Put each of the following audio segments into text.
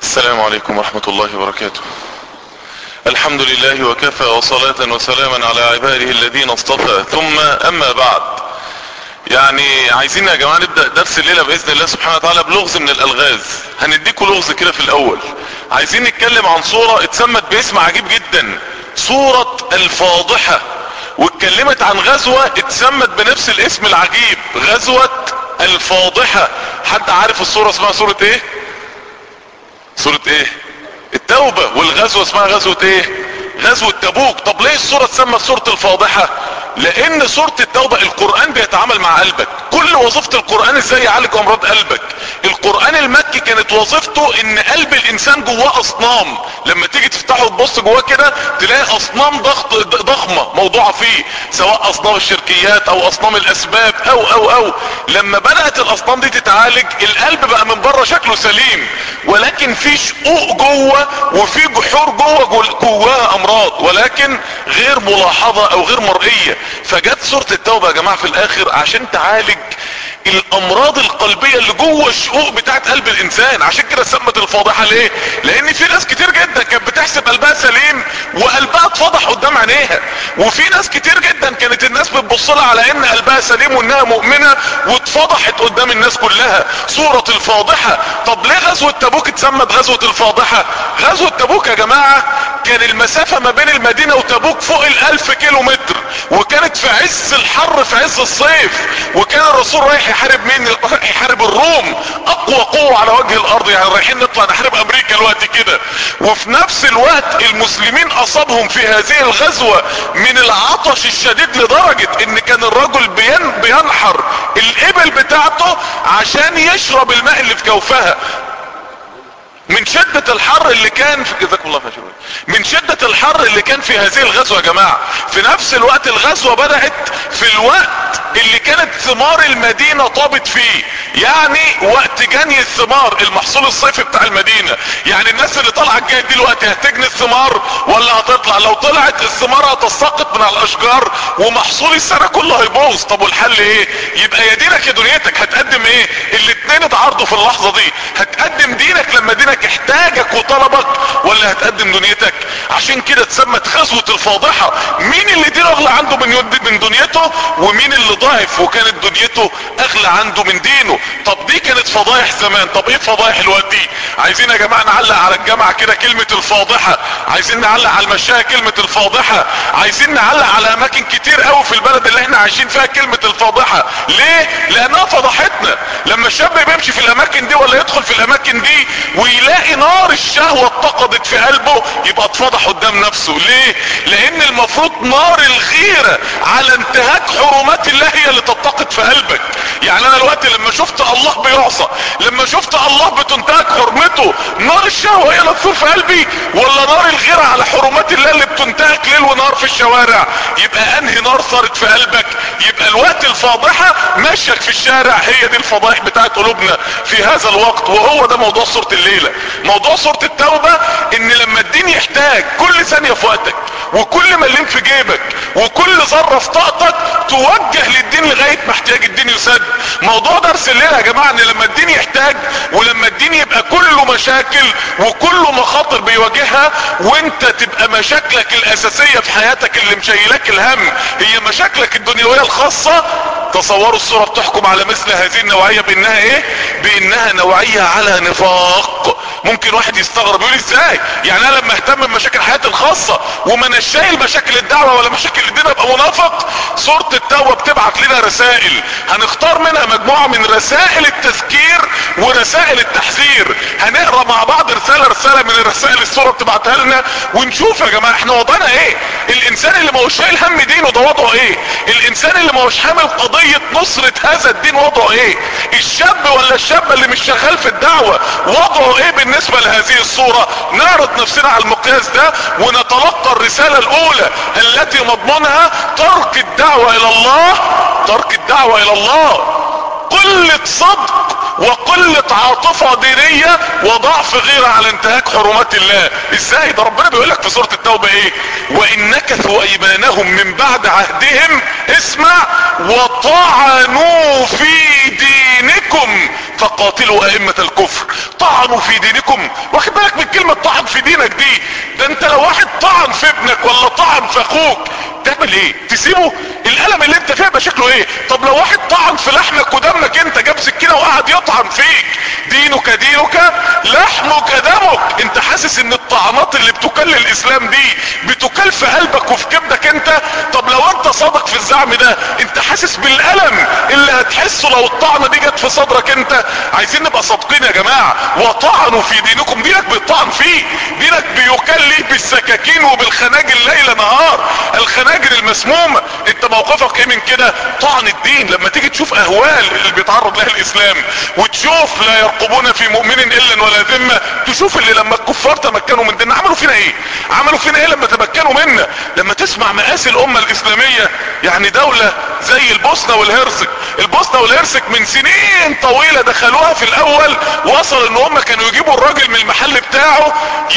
السلام عليكم ورحمة الله وبركاته الحمد لله وكفى وصلاة وسلاما على عباده الذين اصطفى ثم اما بعد يعني عايزين يا جماعة نبدأ درس الليلة بإذن الله سبحانه وتعالى بلغز من الألغاز هنديكوا لغز كده في الأول عايزين نتكلم عن صورة اتسمت باسم عجيب جدا صورة الفاضحة واتكلمت عن غزوة اتسمت بنفس الاسم العجيب غزوة الفاضحة حد عارف الصورة اسمها صورة ايه صورة ايه التوبة والغزوة اسمها غزوة ايه غزوة تبوك طب ليه الصورة اتسمت صورة الفاضحة لان صورة التوبة القرآن بيتعامل مع قلبك كل وظيفة القرآن ازاي يعالج امراض قلبك القرآن المكي كانت وظيفته ان قلب الانسان جواه اصنام لما تيجي تفتحه وتبص جواه كده تلاقي اصنام ضغط ضخمة موضوعة فيه سواء اصنام الشركيات او اصنام الاسباب او او او لما بدأت الاصنام دي تتعالج القلب بقى من بره شكله سليم ولكن في شقوق جوه وفي جحور جوه جواها امراض ولكن غير ملاحظة او غير مرئية فجت سورة التوبة يا جماعة في الاخر عشان تعالج الامراض القلبية اللي جوه الشقوق بتاعت قلب الانسان عشان كده سمت الفاضحة ليه لان في ناس كتير جدا كانت بتحسب قلبها سليم وقلبها اتفضح قدام عينيها وفي ناس كتير جدا كانت الناس بتبص لها على ان قلبها سليم وانها مؤمنة واتفضحت قدام الناس كلها صورة الفاضحة طب ليه غزوة تبوك اتسمت غزوة الفاضحة غزوة تبوك يا جماعة كان المسافة ما بين المدينة وتبوك فوق الالف كيلو متر وكانت في عز الحر في عز الصيف وكان الرسول رايح يحارب مين رايح يحارب الروم اقوى قوة على وجه الارض يعني رايحين نطلع نحارب امريكا الوقت كده وفي نفس الوقت المسلمين اصابهم في هذه الغزوة من العطش الشديد لدرجة ان كان الرجل بين بينحر الابل بتاعته عشان يشرب الماء اللي في جوفها من شدة الحر اللي كان في جزاكم الله خير من شدة الحر اللي كان في هذه الغزوة يا جماعة في نفس الوقت الغزوة بدأت في الوقت اللي كانت ثمار المدينة طابت فيه يعني وقت جني الثمار المحصول الصيفي بتاع المدينة يعني الناس اللي طالعة الجاية دي الوقت هتجني الثمار ولا هتطلع لو طلعت الثمار هتسقط من على الاشجار ومحصول السنة كله هيبوظ طب والحل ايه يبقى يا دينك يا دنيتك هتقدم ايه الاتنين اتعارضوا في اللحظة دي هتقدم دينك لما دينك احتاجك وطلبك ولا هتقدم دنيتك عشان كده اتسمت غزوة الفاضحة مين اللي دينه اغلى عنده من يد من دنيته ومين اللي ضعف وكانت دنيته اغلى عنده من دينه طب دي كانت فضايح زمان طب ايه فضايح الوقت دي عايزين يا جماعة نعلق على الجامعة كده كلمة الفاضحة عايزين نعلق على المشاية كلمة الفاضحة عايزين نعلق على اماكن كتير قوي في البلد اللي احنا عايشين فيها كلمة الفاضحة ليه لانها فضحتنا لما الشاب بيمشي في الاماكن دي ولا يدخل في الاماكن دي ويلاقي نار الشهوة اتقدت في قلبه يبقى اتفضح قدام نفسه ليه لان المفروض نار الغيرة على انتهاك حرمات الله هي اللي تتقد في قلبك يعني انا الوقت لما شفت الله بيعصى لما شفت الله بتنتهك حرمته نار الشهوة هي اللي تصير في قلبي ولا نار الغيرة على حرمات الله اللي بتنتهك ليل ونهار في الشوارع يبقى انهي نار صارت في قلبك يبقى الوقت الفاضحة ماشيك في الشارع هي دي الفضائح بتاعت قلوبنا في هذا الوقت وهو ده موضوع سورة الليلة موضوع سورة التوبة ان لما الدين يحتاج كل ثانية في وقتك وكل مليم في جيبك وكل ذرة في طاقتك توجه للدين لغاية ما احتياج الدين يسد موضوع درس الليلة يا جماعة ان لما الدين يحتاج ولما الدين يبقى كله مشاكل وكله مخاطر بيواجهها وانت تبقى مشاكلك الاساسية في حياتك اللي مشيلك الهم هي مشاكلك الدنيوية الخاصة تصوروا الصورة بتحكم على مثل هذه النوعية بانها ايه بانها نوعية على نفاق ممكن واحد يستغرب يقول ازاي يعني انا لما اهتم بمشاكل حياتي الخاصة وما انا شايل مشاكل الدعوة ولا مشاكل الدين ابقى منافق سورة التوبة بتبعت لنا رسائل هنختار منها مجموعة من رسائل التذكير ورسائل التحذير هنقرا مع بعض رسالة رسالة من الرسائل السورة بتبعتها لنا ونشوف يا جماعة احنا وضعنا ايه الانسان اللي ما هوش شايل هم دينه ده وضعه ايه الانسان اللي ما هوش حامل قضية نصرة هذا الدين وضعه ايه الشاب ولا الشابة اللي مش شغال في الدعوة وضعه ايه بالنسبة لهذه الصورة نعرض نفسنا على المقياس ده ونتلقى الرسالة الاولى التي مضمونها ترك الدعوة الى الله ترك الدعوة الى الله قلة صدق وقلة عاطفة دينية وضعف غيرة على انتهاك حرمات الله ازاي ده ربنا بيقولك في سورة التوبة ايه وان نكثوا ايمانهم من بعد عهدهم اسمع وطعنوا في دينكم فقد فقاتلوا ائمة الكفر طعنوا في دينكم واخد بالك من كلمة طعن في دينك دي ده انت لو واحد طعن في ابنك ولا طعن في اخوك تعمل ايه تسيبه الالم اللي انت فيه يبقى شكله ايه طب لو واحد طعن في لحمك ودمك انت جاب سكينه وقعد يطعن فيك دينك دينك لحمك دمك انت حاسس ان الطعنات اللي بتكل الاسلام دي بتكل في قلبك وفي كبدك انت طب لو انت صادق في الزعم ده انت حاسس بالالم اللي هتحسه لو الطعنه دي جت في صدرك انت عايزين نبقى صادقين يا جماعه وطعنوا في دينكم دينك بيطعن فيه دينك بيكل بالسكاكين وبالخناجر ليل نهار الخناجر المسمومه انت موقفك ايه من كده طعن الدين لما تيجي تشوف اهوال اللي بيتعرض لها الاسلام وتشوف لا يرقبون في مؤمن الا ولا ذمه تشوف اللي لما الكفار تمكنوا من ديننا عملوا فينا ايه عملوا فينا ايه لما تمكنوا منا لما تسمع مآسي الامه الاسلاميه يعني دولة زي البوسنة والهرسك البوسنة والهرسك من سنين طويلة دخلوها في الاول وصل ان هم كانوا يجيبوا الراجل من المحل بتاعه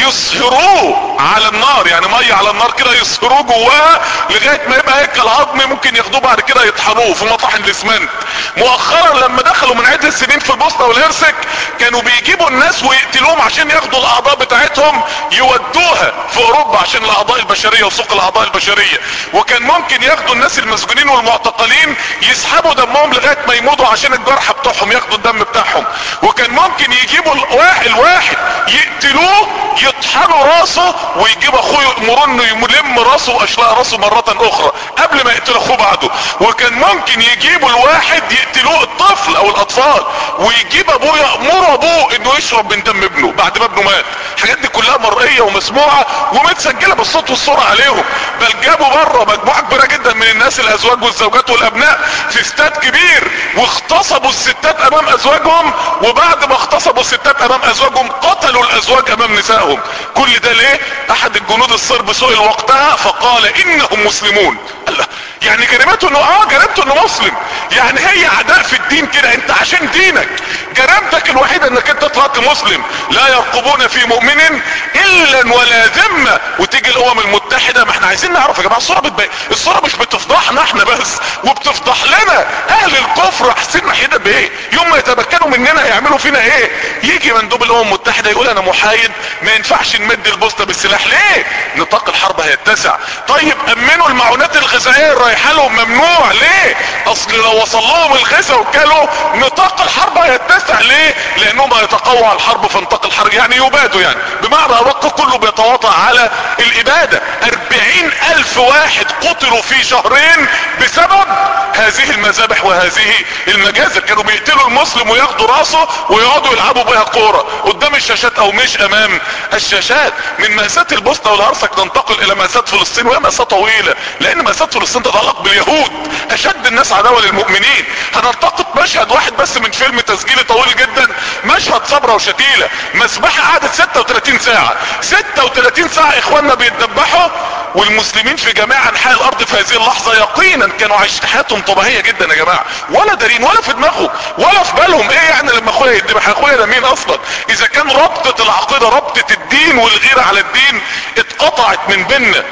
يصهروه على النار يعني مية على النار كده يصهروه جواها لغاية ما يبقى هيكل عظمي ممكن ياخدوه بعد كده يطحنوه في مطاحن الاسمنت مؤخرا لما دخلوا من عدة سنين في البوسنة والهرسك كانوا بيجيبوا الناس ويقتلوهم عشان ياخدوا الاعضاء بتاعتهم يودوها في اوروبا عشان الاعضاء البشرية وسوق الاعضاء البشرية وكان ممكن ياخدوا الناس المسجونين والمعتقلين يسحبوا دمهم لغاية ما يموتوا عشان الجرح بتاعهم ياخدوا الدم بتاعهم وكان ممكن يجيبوا الواحد الواحد يقتلوه يطحنوا راسه ويجيب اخوه يأمروا انه يلم راسه واشلاء راسه مرة اخرى قبل ما يقتل اخوه بعده وكان ممكن يجيبوا الواحد يقتلوه الطفل او الاطفال ويجيب ابوه يأمر ابوه انه يشرب من دم ابنه بعد ما ابنه مات الحاجات دي كلها مرئية ومسموعة ومتسجلة بالصوت والصورة عليهم بل جابوا بره مجموعة كبيرة جدا من الناس الازواج والزوجات والابناء في استاد كبير واغتصبوا الستات امام ازواجهم وبعد ما اغتصبوا الستات امام ازواجهم قتلوا الازواج امام نسائهم كل ده ليه احد الجنود الصرب سئل وقتها فقال انهم مسلمون الله يعني جريمته انه اه جريمته انه مسلم يعني هي عداء في الدين كده انت عشان دينك جريمتك الوحيدة انك انت طلعت مسلم لا يرقبون في مؤمن الا ولا ذمة وتيجي الامم المتحدة ما احنا عايزين نعرف يا جماعة الصورة بتبقى الصورة مش بتفضحنا احنا بس وبتفضح لنا اهل الكفر حاسين ناحيتنا بايه يوم ما يتمكنوا مننا هيعملوا فينا ايه يجي مندوب الامم المتحدة يقول انا محايد ما ينفعش نمد البوسطة بالسلاح ليه نطاق الحرب هيتسع طيب امنوا المعونات الغذائية الرايحة لهم ممنوع ليه اصل لو وصل لهم الغذاء وكلوا نطاق الحرب هيتسع ليه لانهم هيتقوى على الحرب فانطاق الحرب يعني يبادوا يعني بمعنى الوقت كله بيتواطى على الابادة اربعين الف واحد قتلوا في شهرين بسبب هذه المذابح وهذه المجازر كانوا بيقتلوا المسلم وياخدوا راسه ويقعدوا يلعبوا بها كورة قدام الشاشات او مش امام الشاشات من مأساة البوسنة والهرسك ننتقل الى مأساة فلسطين وهي مأساة طويلة لان مأساة فلسطين تتعلق باليهود اشد الناس عداوة للمؤمنين هنلتقط مشهد واحد بس من فيلم تسجيلي طويل جدا مشهد صبرة وشتيلة مسبحة قعدت 36 ساعة 36 ساعة اخواننا بيتذبحوا والمسلمين في جميع انحاء الارض في هذه اللحظة يقينا كانوا عايشين حياتهم طبيعية جدا يا جماعة ولا دارين ولا في دماغهم ولا في بالهم ايه يعني لما اخويا يذبح اخويا ده مين اصلا اذا كان ربطة العقيدة ربطة الدين والغيرة على الدين اتقطعت من بيننا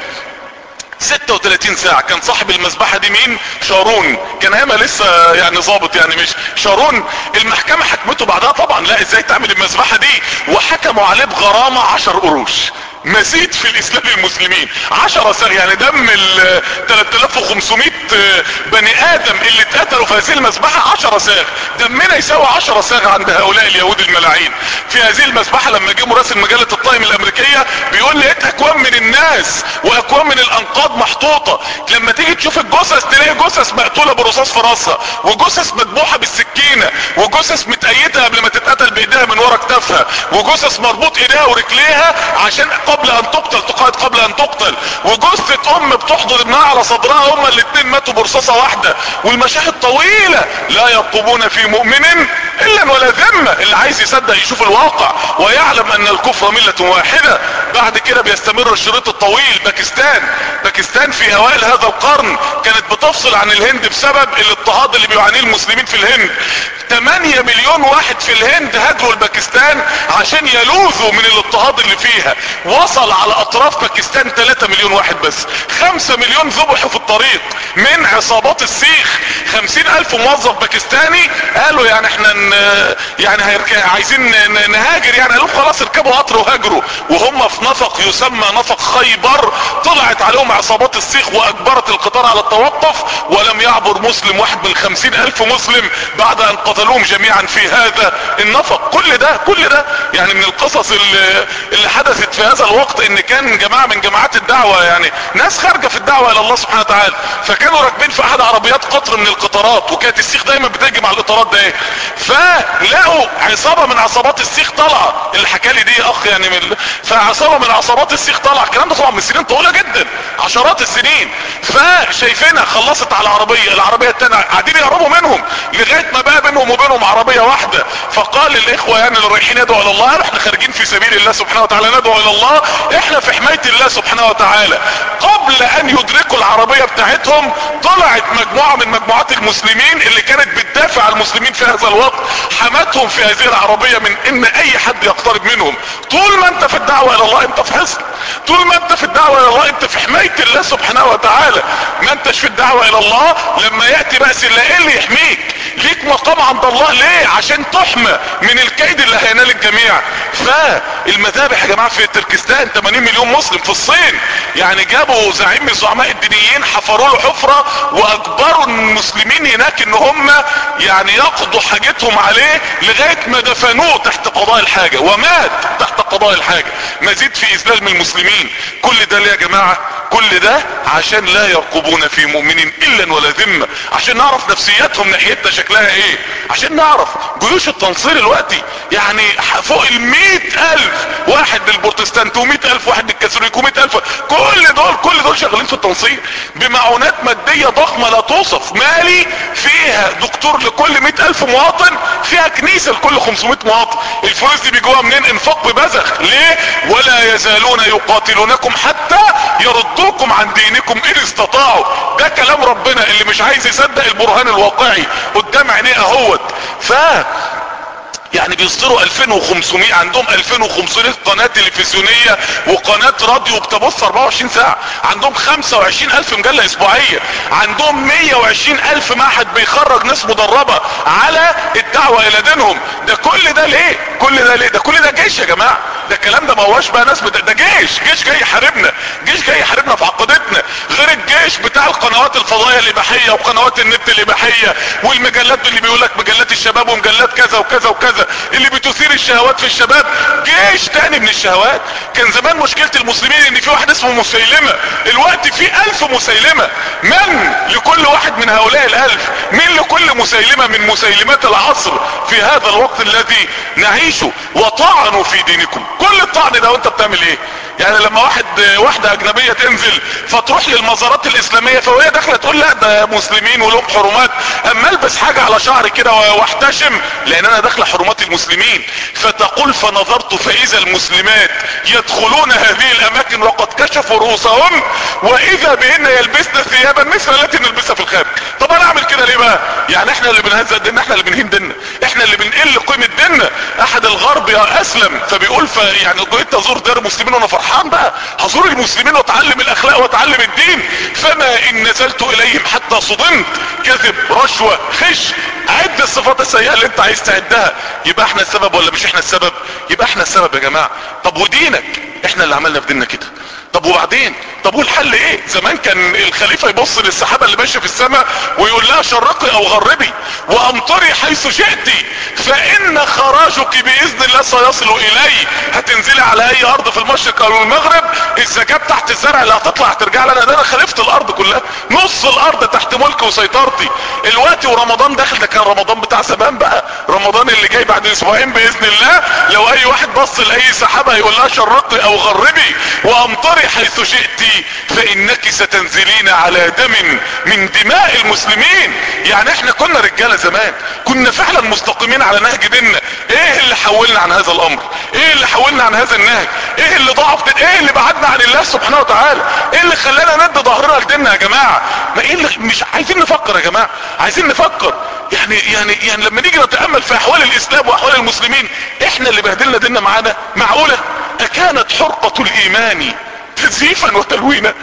36 ساعة كان صاحب المذبحة دي مين شارون كان ايامها لسه يعني ظابط يعني مش شارون المحكمة حكمته بعدها طبعا لا ازاي تعمل المذبحة دي وحكموا عليه بغرامة 10 قروش مزيد في الاسلام المسلمين عشرة ساغ يعني دم ال 3500 بني ادم اللي اتقتلوا في هذه المذبحة عشرة ساغ دمنا يساوي عشرة ساغ عند هؤلاء اليهود الملاعين في هذه المذبحة لما جه مراسل مجلة التايم الامريكية بيقول لقيت اكوام من الناس واكوام من الانقاض محطوطة لما تيجي تشوف الجثث تلاقي جثث مقتولة برصاص في راسها وجثث مذبوحة بالسكينة وجثث متأيدة قبل ما تتقتل بايديها من ورا كتافها وجثث مربوط ايديها ورجليها عشان قبل ان تقتل تقاعد قبل ان تقتل وجثة ام بتحضر ابنها على صدرها هما الاتنين ماتوا برصاصة واحدة والمشاهد طويلة لا يرقبون في مؤمن الا ولا ذمة اللي عايز يصدق يشوف الواقع ويعلم ان الكفر ملة واحدة بعد كده بيستمر الشريط الطويل باكستان باكستان في اوائل هذا القرن كانت بتفصل عن الهند بسبب الاضطهاد اللي بيعانيه المسلمين في الهند 8 مليون واحد في الهند هاجروا باكستان عشان يلوذوا من الاضطهاد اللي فيها وصل على اطراف باكستان 3 مليون واحد بس 5 مليون ذبحوا في الطريق من عصابات السيخ 50 الف موظف باكستاني قالوا يعني احنا ن... يعني هيرك... عايزين ن- نهاجر يعني قالوا خلاص اركبوا قطر وهاجروا وهم في نفق يسمى نفق خيبر طلعت عليهم عصابات السيخ واجبرت القطار على التوقف ولم يعبر مسلم واحد من خمسين الف مسلم بعد ان قتلوهم جميعا في هذا النفق كل ده كل ده يعني من القصص اللي, اللي حدثت في هذا الوقت ان كان جماعة من جماعات الدعوة يعني ناس خارجة في الدعوة الى الله سبحانه وتعالى فكانوا راكبين في احد عربيات قطر من القطارات وكانت السيخ دايما بتهجم على الاطارات ده ايه فلقوا عصابة من عصابات السيخ طالعة اللي حكى لي دي اخ يعني من فعصابة من عصابات السيخ طالعة الكلام ده طبعا من سنين طويلة جدا عشرات السنين فشايفينها خلصت على العربية العربية التانية قاعدين يقربوا منهم لغاية ما بقى بينهم وبينهم عربية واحدة فقال الاخوة يعني اللي رايحين يدعوا الى الله قالوا احنا خارجين في سبيل الله سبحانه وتعالى ندعو الى الله احنا في حماية الله سبحانه وتعالى قبل ان يدركوا العربية بتاعتهم طلعت مجموعة من مجموعات المسلمين اللي كانت بتدافع عن المسلمين في هذا الوقت حمتهم في هذه العربية من ان اي حد يقترب منهم طول ما انت في الدعوة الى الله انت في حصن طول ما انت في الدعوة الى الله انت في حماية الله سبحانه وتعالى ما انتش في الدعوة الى الله لما يأتي بأس الله ايه اللي يحميك ليك مقام عند الله ليه عشان تحمى من الكيد اللي هينال الجميع فالمذابح يا جماعة في تركستان 80 مليون مسلم في الصين يعني جابوا زعيم من زعماء الدينيين حفروا له حفرة واجبروا المسلمين هناك ان هم يعني يقضوا حاجتهم عليه لغاية ما دفنوه تحت قضاء الحاجة ومات تحت قضاء الحاجة مزيد في اذلال من المسلمين كل ده ليه يا جماعة كل ده عشان لا يرقبون في مؤمن الا ولا ذمة عشان نعرف نفسياتهم ناحيتنا شكلها ايه عشان نعرف جيوش التنصير الوقتي يعني فوق المئة الف واحد للبروتستانت ومئة الف واحد للكاثوليك ومئة الف كل دول كل دول شغالين في التنصير بمعونات مادية ضخمة لا توصف مالي فيها دكتور لكل مئة الف مواطن فيها كنيسة لكل 500 مواطن الفلوس دي بيجوها منين انفاق ببذخ ليه ولا يزالون يقاتلونكم حتى يردوكم عن دينكم ان استطاعوا ده كلام ربنا اللي مش عايز يصدق البرهان الواقعي قدام عينيه اهوت ف يعني بيصدروا 2500 عندهم 2500 قناة تلفزيونية وقناة راديو بتبث 24 ساعة عندهم 25 الف مجلة اسبوعية عندهم 120 الف معهد بيخرج ناس مدربة على الدعوة الى دينهم ده كل ده ليه كل ده ليه ده كل ده جيش يا جماعة ده الكلام ده ما هواش بقى ناس بدا ده جيش جيش جاي يحاربنا جيش جاي يحاربنا في عقيدتنا غير الجيش بتاع القنوات الفضائية الاباحية وقنوات النت الاباحية والمجلات اللي بيقول لك مجلات الشباب ومجلات كذا وكذا وكذا اللي بتثير الشهوات في الشباب جيش تاني من الشهوات كان زمان مشكلة المسلمين ان في واحد اسمه مسيلمة الوقت في الف مسيلمة من لكل واحد من هؤلاء الالف من لكل مسيلمة من مسيلمات العصر في هذا الوقت الذي نعيشه وطعنوا في دينكم كل الطعن ده وانت بتعمل ايه يعني لما واحد واحدة اجنبية تنزل فتروح للمزارات الاسلامية فوهي داخلة تقول لا ده مسلمين ولهم حرمات اما البس حاجة على شعري كده واحتشم لان انا داخلة حرمات المسلمين فتقول فنظرت فاذا المسلمات يدخلون هذه الاماكن وقد كشفوا رؤوسهم واذا بهن يلبسن ثيابا مثل التي نلبسها في الخارج طب انا اعمل كده ليه بقى يعني احنا اللي بنهزق ديننا احنا اللي بنهين ديننا احنا اللي بنقل قيمة ديننا احد الغرب يا اسلم فبيقول ف يعني جيت ازور دار المسلمين وانا فرحان بقى هزور المسلمين واتعلم الاخلاق واتعلم الدين فما ان نزلت اليهم حتى صدمت كذب رشوة خش عد الصفات السيئة اللي انت عايز تعدها يبقى احنا السبب ولا مش احنا السبب يبقى احنا السبب يا جماعة طب ودينك احنا اللي عملنا في ديننا كده طب وبعدين طب والحل ايه زمان كان الخليفة يبص للسحابة اللي ماشية في السماء ويقول لها شرقي او غربي وامطري حيث شئتي فان خراجك باذن الله سيصل الي هتنزلي على اي ارض في المشرق او المغرب الزكاة تحت الزرع اللي هتطلع هترجع لنا ده انا خلفت الارض كلها نص الارض تحت ملكي وسيطرتي الوقت ورمضان داخل ده كان رمضان بتاع زمان بقى رمضان اللي جاي بعد اسبوعين باذن الله لو اي واحد بص لاي سحابة يقول لها شرقي او غربي وامطري حيث شئتي فانك ستنزلين على دم من دماء المسلمين يعني احنا كنا رجالة زمان كنا فعلا مستقيمين على نهج ديننا ايه اللي حولنا عن هذا الامر ايه اللي حولنا عن هذا النهج ايه اللي ضعف دين ايه اللي بعدنا عن الله سبحانه وتعالى ايه اللي خلانا ند ظهرنا لديننا يا جماعة ما ايه اللي مش عايزين نفكر يا جماعة عايزين نفكر يعني يعني يعني لما نيجي نتامل في احوال الاسلام واحوال المسلمين احنا اللي بهدلنا ديننا معانا معقوله اكانت حرقه الايمان تزييفا وتلوينا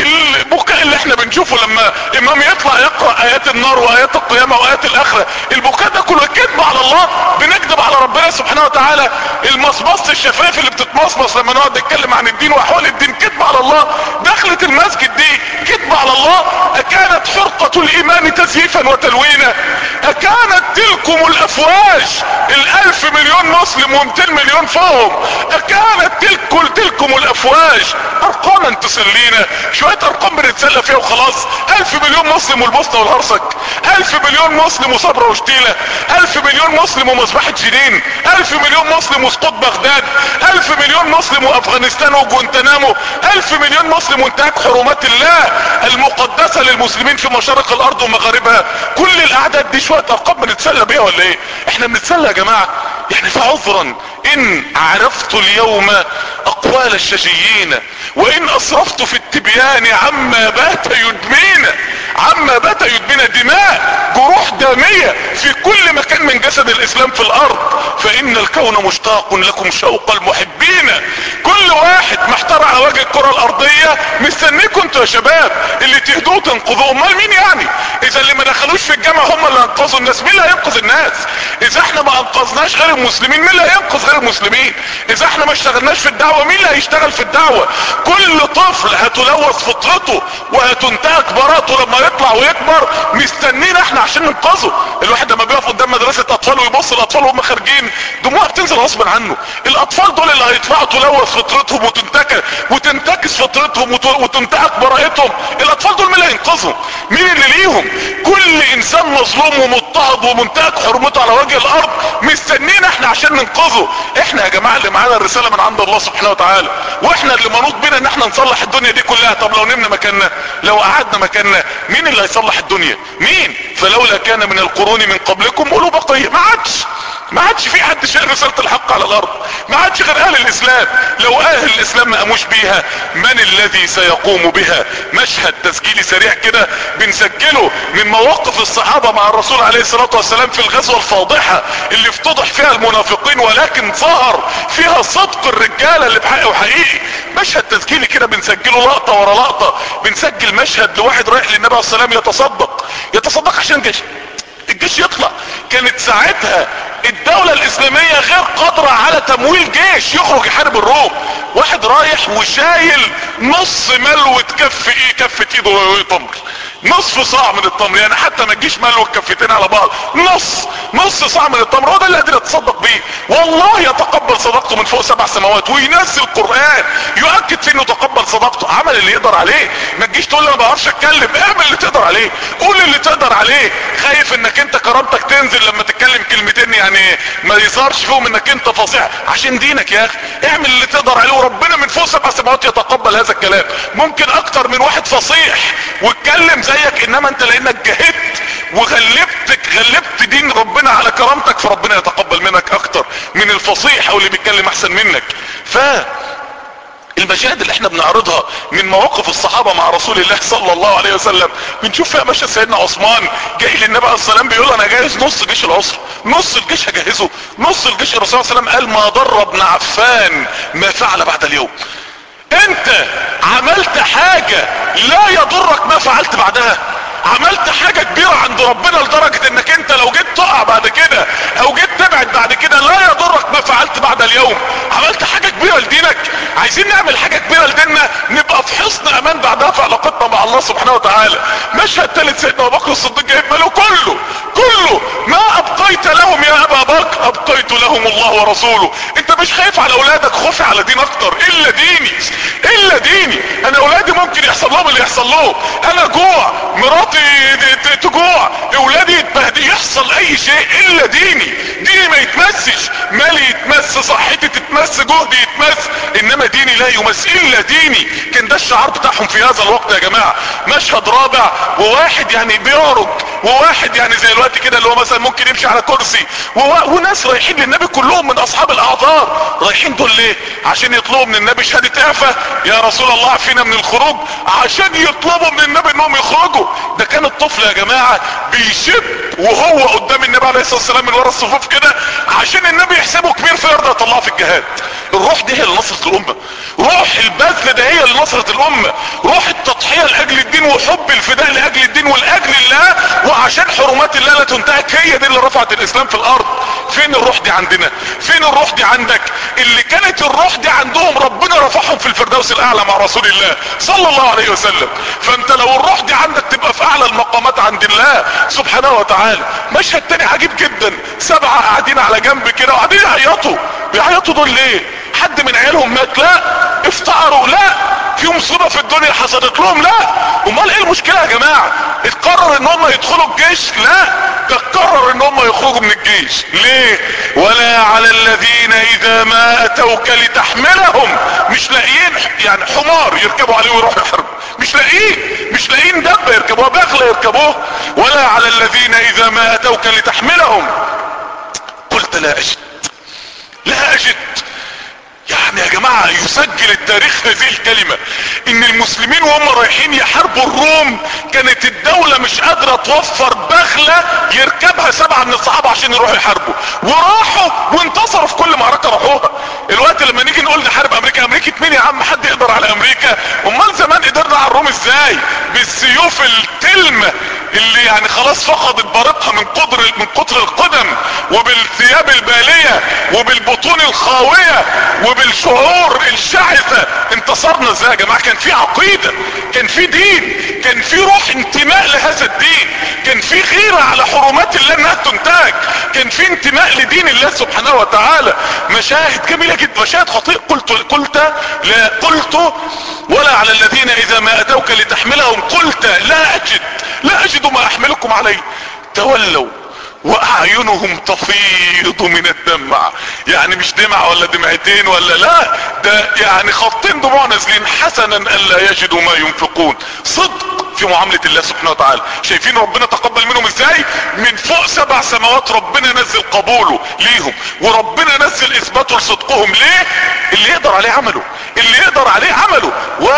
البكاء اللي احنا بنشوفه لما امام يطلع يقرأ ايات النار وايات القيامة وايات الاخرة البكاء ده كله كذب على الله بنكذب على ربنا سبحانه وتعالى المصمصة الشفاف اللي بتتمصمص لما نقعد نتكلم عن الدين واحوال الدين كذب على الله دخلة المسجد دي كذب على الله اكانت حرقة الايمان تزييفا وتلوينا اكانت تلكم الافواج الالف مليون مسلم ومتين مليون فوهم اكانت تلك تلكم الافواج ارقاما تسلينا شوية ارقام بنتسلى فيها وخلاص الف مليون مسلم والبوسنة والهرسك الف مليون مسلم وصبرا وشتيلة الف مليون مسلم ومذبحة جنين الف مليون مسلم وسقوط بغداد الف مليون مسلم وافغانستان وجوانتنامو الف مليون مسلم وانتهاك حرمات الله المقدسة للمسلمين في مشارق الارض ومغاربها كل الاعداد دي شوية ارقام بنتسلى بيها ولا ايه احنا بنتسلى يا جماعة يعني فعذرا ان عرفت اليوم اقوال الشجيين وان اسرفت في التبيان عما بات يدمينا عما بات يدمينا دماء جروح دامية في كل مكان من جسد الاسلام في الارض فان الكون مشتاق لكم شوق المحبين كل واحد محتار على وجه الكرة الارضية مستنيكم انتوا يا شباب اللي تهدوه تنقذوه امال مين يعني اذا اللي ما دخلوش في الجامعة هم اللي انقذوا الناس مين اللي هينقذ الناس اذا احنا ما انقذناش غير المسلمين مين اللي هينقذ غير المسلمين اذا احنا ما اشتغلناش في الدعوة مين اللي هيشتغل في الدعوة كل طفل هتلوث فطرته وهتنتهك براءته لما يطلع ويكبر مستنينا احنا عشان ننقذه الواحد لما بيقف قدام مدرسة اطفال ويبص الاطفال وهم خارجين دموعها بتنزل غصب عنه الاطفال دول اللي هيطلعوا تلوث فطرتهم وتنتك وتنتكس فطرتهم وتنتهك براءتهم الاطفال دول مين اللي هينقذهم مين اللي ليهم كل انسان مظلوم ومضطهد ومنتهك حرمته على وجه الارض مستنينا احنا عشان ننقذه احنا يا جماعة اللي معانا الرسالة من عند الله سبحانه وتعالى واحنا اللي منوط بينا ان احنا نصلح الدنيا دي كلها طب لو نمنا مكاننا لو قعدنا مكاننا مين اللي هيصلح الدنيا مين فلولا كان من القرون من قبلكم اولو بقية ما عادش ما عادش في حد شايل رسالة الحق على الارض ما عادش غير اهل الاسلام لو اهل الاسلام ما قاموش بيها من الذي سيقوم بها مشهد تسجيلي سريع كده بنسجله من مواقف الصحابة مع الرسول عليه الصلاة والسلام في الغزوة الفاضحة اللي افتضح فيها المنافقين ولكن ظهر فيها صدق الرجالة اللي بحق وحقيقي مشهد تسجيلي كده بنسجله لقطة ورا لقطة بنسجل مشهد لواحد رايح للنبي عليه الصلاة والسلام يتصدق يتصدق عشان جيش الجيش يطلع كانت ساعتها الدولة الاسلامية غير قادرة على تمويل جيش يخرج يحارب الروم واحد رايح وشايل نص ملوة كف ايه كفة ايده تمر نصف صاع من التمر يعني حتى ما تجيش ملوة كفتين على بعض نص نص صاع من التمر هو ده اللي قادر يتصدق بيه والله يتقبل صدقته من فوق سبع سماوات وينزل القرآن يؤكد فيه انه تقبل صدقته عمل اللي يقدر عليه ما تجيش تقول لي انا ما بعرفش اتكلم اعمل اللي تقدر عليه قول اللي تقدر عليه خايف انك انت كرامتك تنزل لما تتكلم كلمتين يعني ما يظهرش فيهم انك انت فصيح عشان دينك يا اخي اعمل اللي تقدر عليه وربنا من فوق سبع سماوات يتقبل هذا الكلام ممكن اكتر من واحد فصيح واتكلم زيك انما انت لانك جهدت وغلبتك غلبت دين ربنا على كرامتك فربنا يتقبل منك اكتر من الفصيح او اللي بيتكلم احسن منك ف المشاهد اللي احنا بنعرضها من مواقف الصحابة مع رسول الله صلى الله عليه وسلم بنشوف فيها مشهد سيدنا عثمان جاي للنبي عليه السلام بيقول له انا جاهز نص جيش العسر نص الجيش هجهزه نص الجيش الرسول صلى الله عليه وسلم قال ما ضر ابن عفان ما فعل بعد اليوم انت عملت حاجة لا يضرك ما فعلت بعدها عملت حاجة كبيرة عند ربنا لدرجة انك انت لو جيت تقع بعد كده او جيت تبعد بعد كده لا يضرك ما فعلت بعد اليوم عملت حاجة كبيرة لدينك عايزين نعمل حاجة كبيرة لديننا نبقى في حصن امان بعدها في علاقتنا مع الله سبحانه وتعالى مشهد ثالث سيدنا ابو بكر الصديق جايب ماله كله كله ما ابقيت لهم يا ابا بكر ابقيت لهم الله ورسوله انت مش خايف على اولادك خوفي على دين اكتر الا ديني الا ديني انا اولادي ممكن يحصل لهم اللي يحصل لهم انا جوع مراتي تجوع اولادي يتبهدي يحصل اي شيء الا ديني ديني ما يتمسش مالي يتمس صحتي تتمس جهدي يتمس انما ديني لا يمس الا ديني كان ده الشعار بتاعهم في هذا الوقت يا جماعة مشهد رابع وواحد يعني بيعرج وواحد يعني زي الوقت كده اللي هو مثلا ممكن يمشي على كرسي وناس رايحين للنبي النبي كلهم من اصحاب الاعذار رايحين دول ليه عشان يطلبوا من النبي شهادة اعفاء يا رسول الله عفينا من الخروج عشان يطلبوا من النبي انهم يخرجوا ده كان الطفل يا جماعة بيشب وهو قدام النبي عليه الصلاة والسلام من ورا الصفوف كده عشان النبي يحسبه كبير فيرضى يطلعه في الجهاد الروح دي هي اللي نصرت الامة روح البذل ده هي اللي نصرت الامة روح التضحية لاجل الدين وحب الفداء لاجل الدين ولاجل الله وعشان حرمات الله لا تنتهك هي دي اللي رفعت الاسلام في الارض فين الروح دي عندنا فين الروح دي عندك اللي كانت الروح دي عندهم ربنا رفعهم في الفردوس الاعلى مع رسول الله صلى الله عليه وسلم فانت لو الروح دي عندك تبقى في اعلى المقامات عند الله سبحانه وتعالى مشهد تاني عجيب جدا سبعة قاعدين على جنب كده وقاعدين يعيطوا بيعيطوا دول ليه حد من عيالهم مات لا افتقروا لا في مصيبة في الدنيا حصلت لهم لا امال ايه المشكلة يا جماعة اتقرر ان هم يدخلوا الجيش لا ده اتقرر ان هم يخرجوا من الجيش ليه ولا على الذين اذا ما اتوك لتحملهم مش لاقيين يعني حمار يركبوا عليه ويروحوا يحاربوا مش لاقيين مش لاقيين دبة يركبوها بغلة يركبوها ولا على الذين اذا ما اتوك لتحملهم قلت لا اجد لا اجد يعني يا جماعة يسجل التاريخ هذه الكلمة ان المسلمين وهم رايحين يحاربوا الروم كانت الدولة مش قادرة توفر بغلة يركبها سبعة من الصحابة عشان يروحوا يحاربوا وراحوا وانتصروا في كل معركة راحوها الوقت لما نيجي نقول نحارب امريكا امريكا مين يا عم حد يقدر على امريكا امال زمان قدرنا على الروم ازاي بالسيوف التلمة اللي يعني خلاص فقدت بارقها من قدر من كتر القدم وبالثياب البالية وبالبطون الخاوية وبالشعور الشعثة انتصرنا ازاي يا جماعة كان في عقيدة كان في دين كان في روح انتماء لهذا الدين كان في غيرة على حرمات الله انها تنتهك كان في انتماء لدين الله سبحانه وتعالى مشاهد جميلة جدا مشاهد خطيئة قلت قلت لا قلت ولا على الذين اذا ما اتوك لتحملهم قلت لا اجد لا اجد ما احملكم عليه تولوا واعينهم تفيض من الدمع يعني مش دمع ولا دمعتين ولا لا ده يعني خطين دموع نازلين حسنا الا يجدوا ما ينفقون صدق في معاملة الله سبحانه وتعالى شايفين ربنا تقبل منهم ازاي من فوق سبع سماوات ربنا نزل قبوله ليهم وربنا نزل اثباته لصدقهم ليه اللي يقدر عليه عمله اللي يقدر عليه عمله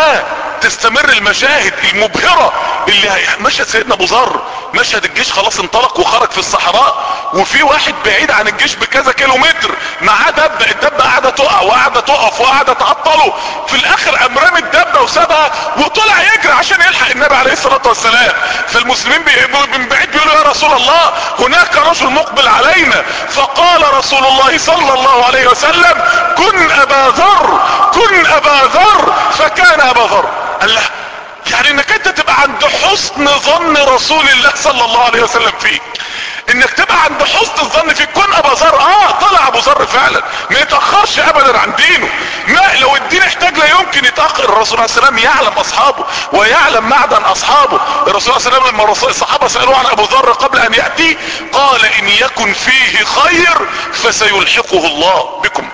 وتستمر المشاهد المبهرة اللي مشهد سيدنا ابو ذر مشهد الجيش خلاص انطلق وخرج في الصحراء وفي واحد بعيد عن الجيش بكذا كيلو متر معاه دبة الدبة قاعدة تقع وقاعدة تقف وقاعدة تعطله في الاخر قام رامي الدبة وسابها وطلع يجري عشان يلحق النبي عليه الصلاة والسلام فالمسلمين من بعيد بيقولوا يا رسول الله هناك رجل مقبل علينا فقال رسول الله صلى الله عليه وسلم كن ابا ذر كن ابا ذر فكان ابا ذر قال له يعني انك انت تبقى عند حسن ظن رسول الله صلى الله عليه وسلم فيك انك تبقى عند حسن الظن فيك كن ابا ذر اه طلع ابو ذر فعلا ما يتاخرش ابدا عن دينه ما لو الدين احتاج لا يمكن يتاخر الرسول عليه السلام يعلم اصحابه ويعلم معدن اصحابه الرسول عليه السلام لما الصحابه سالوه عن ابو ذر قبل ان ياتي قال ان يكن فيه خير فسيلحقه الله بكم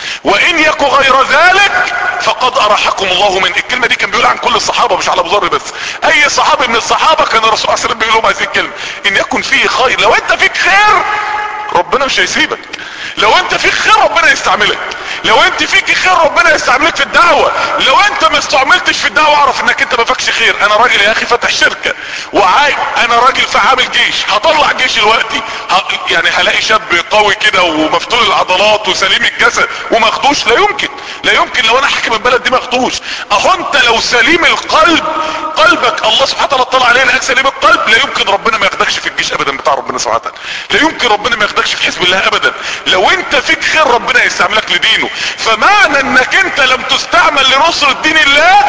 وان يكن غير ذلك فقد ارحكم الله من الكلمة دي كان بيقول عن كل الصحابة مش على ابو ذر بس اي صحابي من الصحابة كان الرسول عليه السلام بيقول لهم هذه الكلمة ان يكن فيه خير لو انت فيك خير ربنا مش هيسيبك لو انت فيك خير ربنا يستعملك لو انت فيك خير ربنا يستعملك في الدعوة لو انت ما استعملتش في الدعوة اعرف انك انت ما فاكش خير انا راجل يا اخي فتح شركة وعاي انا راجل في عامل جيش هطلع جيش دلوقتي ه... يعني هلاقي شاب قوي كده ومفتول العضلات وسليم الجسد ومخدوش لا يمكن لا يمكن لو انا حاكم البلد دي مخدوش اهو انت لو سليم القلب قلبك الله سبحانه وتعالى اطلع عليه لقاك سليم القلب لا يمكن ربنا ما ياخدكش في الجيش ابدا بتاع ربنا سبحانه وتعالى لا يمكن ربنا ما ياخدكش في حزب الله ابدا لو انت فيك خير ربنا يستعملك لدينه فمعنى انك انت لم تستعمل لنصرة دين الله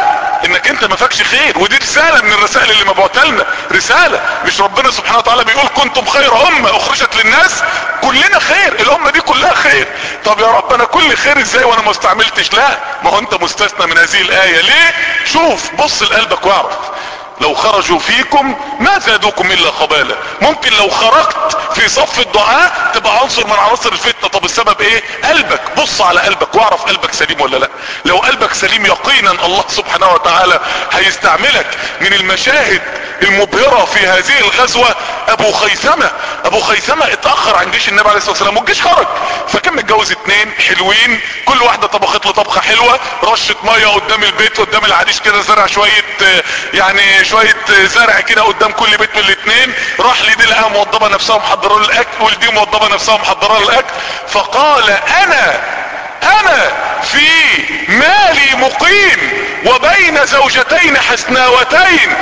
انك انت ما فاكش خير ودي رسالة من الرسائل اللي مبعوثة لنا رسالة مش ربنا سبحانه وتعالى بيقول كنتم خير امة اخرجت للناس كلنا خير الامة دي كلها خير طب يا رب انا كل خير ازاي وانا ما استعملتش لا ما هو انت مستثنى من هذه الاية ليه شوف بص لقلبك واعرف لو خرجوا فيكم ما زادوكم الا خبالة ممكن لو خرجت في صف الدعاء تبقى عنصر من عناصر الفتنة طب السبب ايه قلبك بص على قلبك واعرف قلبك سليم ولا لا لو قلبك سليم يقينا الله سبحانه وتعالى هيستعملك من المشاهد المبهرة في هذه الغزوة ابو خيثمة ابو خيثمة اتأخر عن جيش النبي عليه الصلاة والسلام والجيش خرج فكان متجوز اتنين حلوين كل واحدة طبخت له طبخة حلوة رشة مية قدام البيت قدام العريش كده زرع شوية يعني شوية زرع كده قدام كل بيت من الاتنين راح لدي لقاها موضبة نفسها محضرة له الاكل ولدي موضبة نفسها محضرة له الاكل فقال انا انا في مالي مقيم وبين زوجتين حسناوتين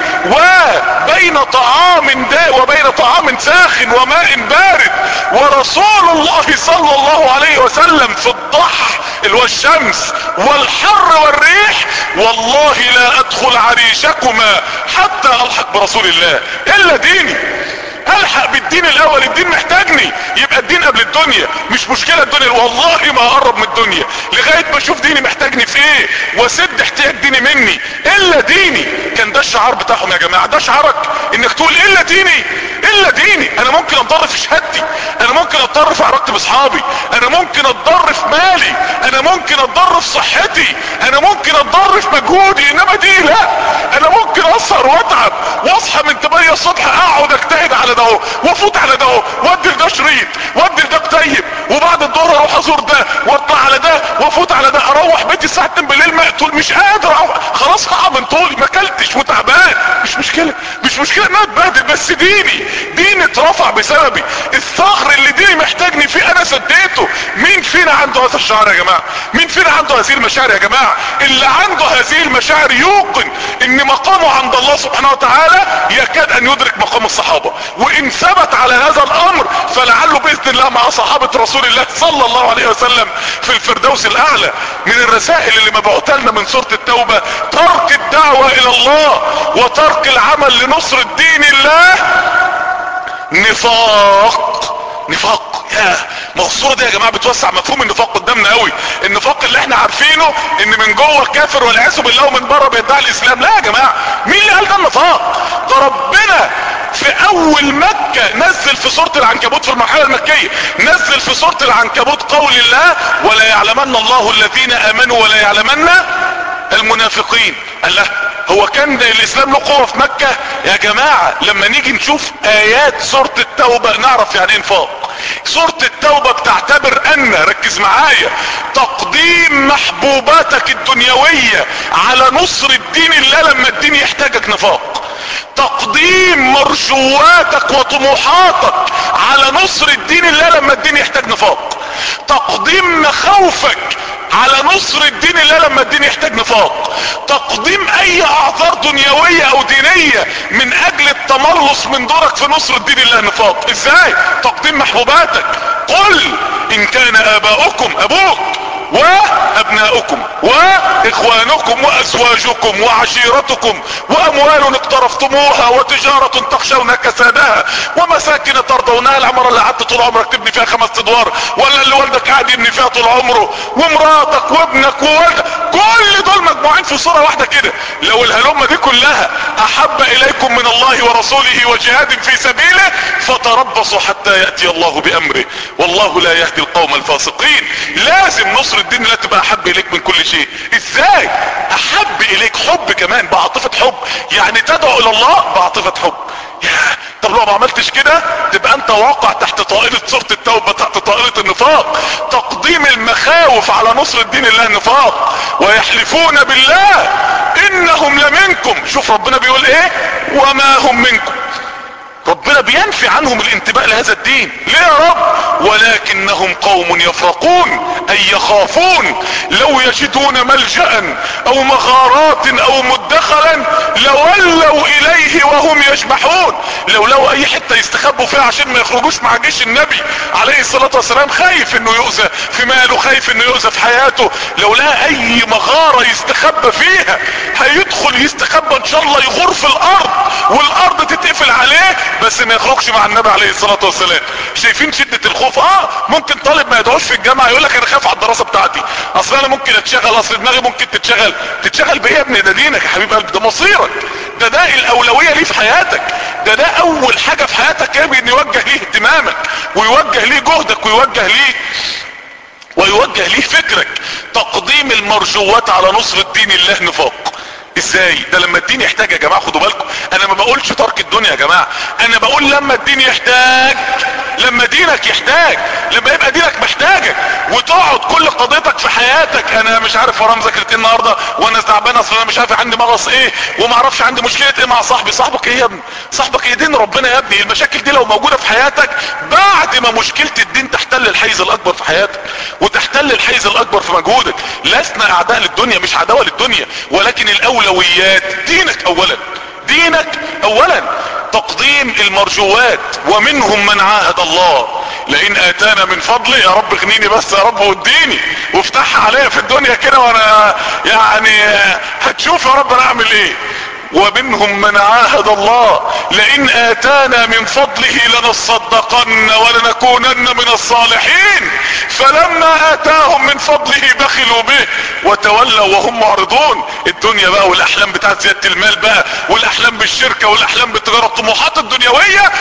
وبين طعام دا وبين طعام ساخن وماء بارد ورسول الله صلى الله عليه وسلم في الضح اللي هو الشمس والحر والريح والله لا ادخل عريشكما حتى الحق برسول الله الا ديني الحق بالدين الاول الدين محتاجني يبقى الدين قبل الدنيا مش مشكلة الدنيا والله ما اقرب من الدنيا لغاية ما اشوف ديني محتاجني في ايه واسد احتياج ديني مني الا ديني كان ده الشعار بتاعهم يا جماعة ده شعارك انك تقول الا ديني الا ديني انا ممكن اتضر في شهادتي انا ممكن اتضر في علاقتي باصحابي انا ممكن اتضر في مالي انا ممكن اتضر في صحتي انا ممكن اتضر في مجهودي انما دي لا انا ممكن اسهر واتعب واصحى من 8 الصبح اقعد اجتهد على ده وافوت على ده وادي لده شريط وادي لده كتيب وبعد الظهر اروح ازور ده واطلع على ده وافوت على ده اروح بيتي الساعه 2 بالليل مقتول مش قادر أروح. خلاص هقع من طولي ما اكلتش وتعبان مش مشكله مش مشكله ان انا اتبهدل بس ديني ديني اترفع بسببي الثغر اللي ديني محتاجني فيه انا سديته مين فينا عنده هذا الشعار يا جماعه مين فينا عنده هذه المشاعر يا جماعه اللي عنده هذه المشاعر يوقن ان مقامه عند الله سبحانه وتعالى يكاد ان يدرك مقام الصحابه وان ثبت على هذا الامر فلعله باذن الله مع صحابه رسول الله صلى الله عليه وسلم في الفردوس الاعلى من الرسائل اللي مبعوثه لنا من سوره التوبه ترك الدعوه الى الله وترك العمل لنصر الدين الله نفاق نفاق يا ما الصوره دي يا جماعه بتوسع مفهوم النفاق قدامنا قوي النفاق اللي احنا عارفينه ان من جوه كافر والعياذ بالله ومن بره بيدعي الاسلام لا يا جماعه مين اللي قال ده النفاق ده ربنا في اول مكة نزل في سورة العنكبوت في المرحلة المكية نزل في سورة العنكبوت قول الله ولا يعلمن الله الذين امنوا ولا يعلمن المنافقين قال له هو كان الاسلام له قوة في مكة يا جماعة لما نيجي نشوف ايات سورة التوبة نعرف يعني انفاق سورة التوبة بتعتبر ان ركز معايا تقديم محبوباتك الدنيوية على نصر الدين الله لما الدين يحتاجك نفاق تقديم مرجواتك وطموحاتك على نصر الدين الله لما الدين يحتاج نفاق تقديم مخاوفك على نصر الدين الله لما الدين يحتاج نفاق تقديم اي اعذار دنيوية او دينية من اجل التملص من دورك في نصر الدين الله نفاق ازاي تقديم محبوباتك قل ان كان اباؤكم ابوك وابناؤكم واخوانكم وازواجكم وعشيرتكم واموال اقترفتموها وتجارة تخشون كسادها ومساكن ترضونها العمارة اللي قعدت طول عمرك تبني فيها خمس ادوار ولا اللي والدك قاعد يبني فيها طول عمره ومراتك وابنك ووالدك كل دول مجموعين في صورة واحدة كده لو الهلمة دي كلها احب اليكم من الله ورسوله وجهاد في سبيله فتربصوا حتى يأتي الله بامره والله لا يهدي القوم الفاسقين لازم نصر الدين لا تبقى احب اليك من كل شيء ازاي احب اليك حب كمان بعاطفة حب يعني تدعو الى الله بعاطفة حب يا طب لو ما عملتش كده تبقى انت واقع تحت طائلة سورة التوبة تحت طائلة النفاق تقديم المخاوف على نصر الدين الله نفاق ويحلفون بالله انهم لمنكم شوف ربنا بيقول ايه وما هم منكم ربنا بينفي عنهم الانتباه لهذا الدين ليه يا رب ولكنهم قوم يفرقون اي يخافون لو يجدون ملجأ او مغارات او مدخلا لولوا اليه وهم يجمحون لو لو اي حتة يستخبوا فيها عشان ما يخرجوش مع جيش النبي عليه الصلاة والسلام خايف انه يؤذى في ماله خايف انه يؤذى في حياته لو لقى اي مغارة يستخبى فيها هيدخل يستخبى ان شاء الله يغور في الارض والارض تتقفل عليه بس ما يخرجش مع النبي عليه الصلاة والسلام شايفين شدة الخوف اه ممكن طالب ما يدعوش في الجامعة يقول لك انا خايف على الدراسة بتاعتي اصل انا ممكن اتشغل اصل دماغي ممكن تتشغل تتشغل بايه يا ابني ده دينك يا حبيب قلبي ده مصيرك ده ده الاولوية ليه في حياتك ده ده اول حاجة في حياتك يجب ان يوجه ليه اهتمامك ويوجه ليه جهدك ويوجه ليه ويوجه ليه فكرك تقديم المرجوات على نصرة دين الله نفاق ازاي ده لما الدين يحتاج يا جماعة خدوا بالكم انا ما بقولش ترك الدنيا يا جماعة انا بقول لما الدين يحتاج لما دينك يحتاج لما يبقى دينك محتاجك وتقعد كل قضيتك في حياتك انا مش عارف ورا مذاكرة ايه النهاردة وانا تعبان اصل انا مش عارف عندي مغص ايه وما اعرفش عندي مشكلة ايه مع صاحبي صاحبك ايه يا ابني صاحبك ايه دين ربنا يا ابني المشاكل دي لو موجودة في حياتك بعد ما مشكلة الدين تحتل الحيز الاكبر في حياتك وتحتل الحيز الاكبر في مجهودك لسنا اعداء للدنيا مش عداوة للدنيا ولكن الاولويات دينك اولا دينك اولا تقديم المرجوات ومنهم من عاهد الله لان اتانا من فضله يا رب اغنيني بس يا رب واديني وافتحها عليا في الدنيا كده وانا يعني هتشوف يا رب انا اعمل ايه ومنهم من عاهد الله لئن اتانا من فضله لنصدقن ولنكونن من الصالحين فلما اتاهم من فضله بخلوا به وتولوا وهم معرضون الدنيا بقى والاحلام بتاعت زيادة المال بقى والاحلام بالشركة والاحلام بالتجارة الطموحات الدنيوية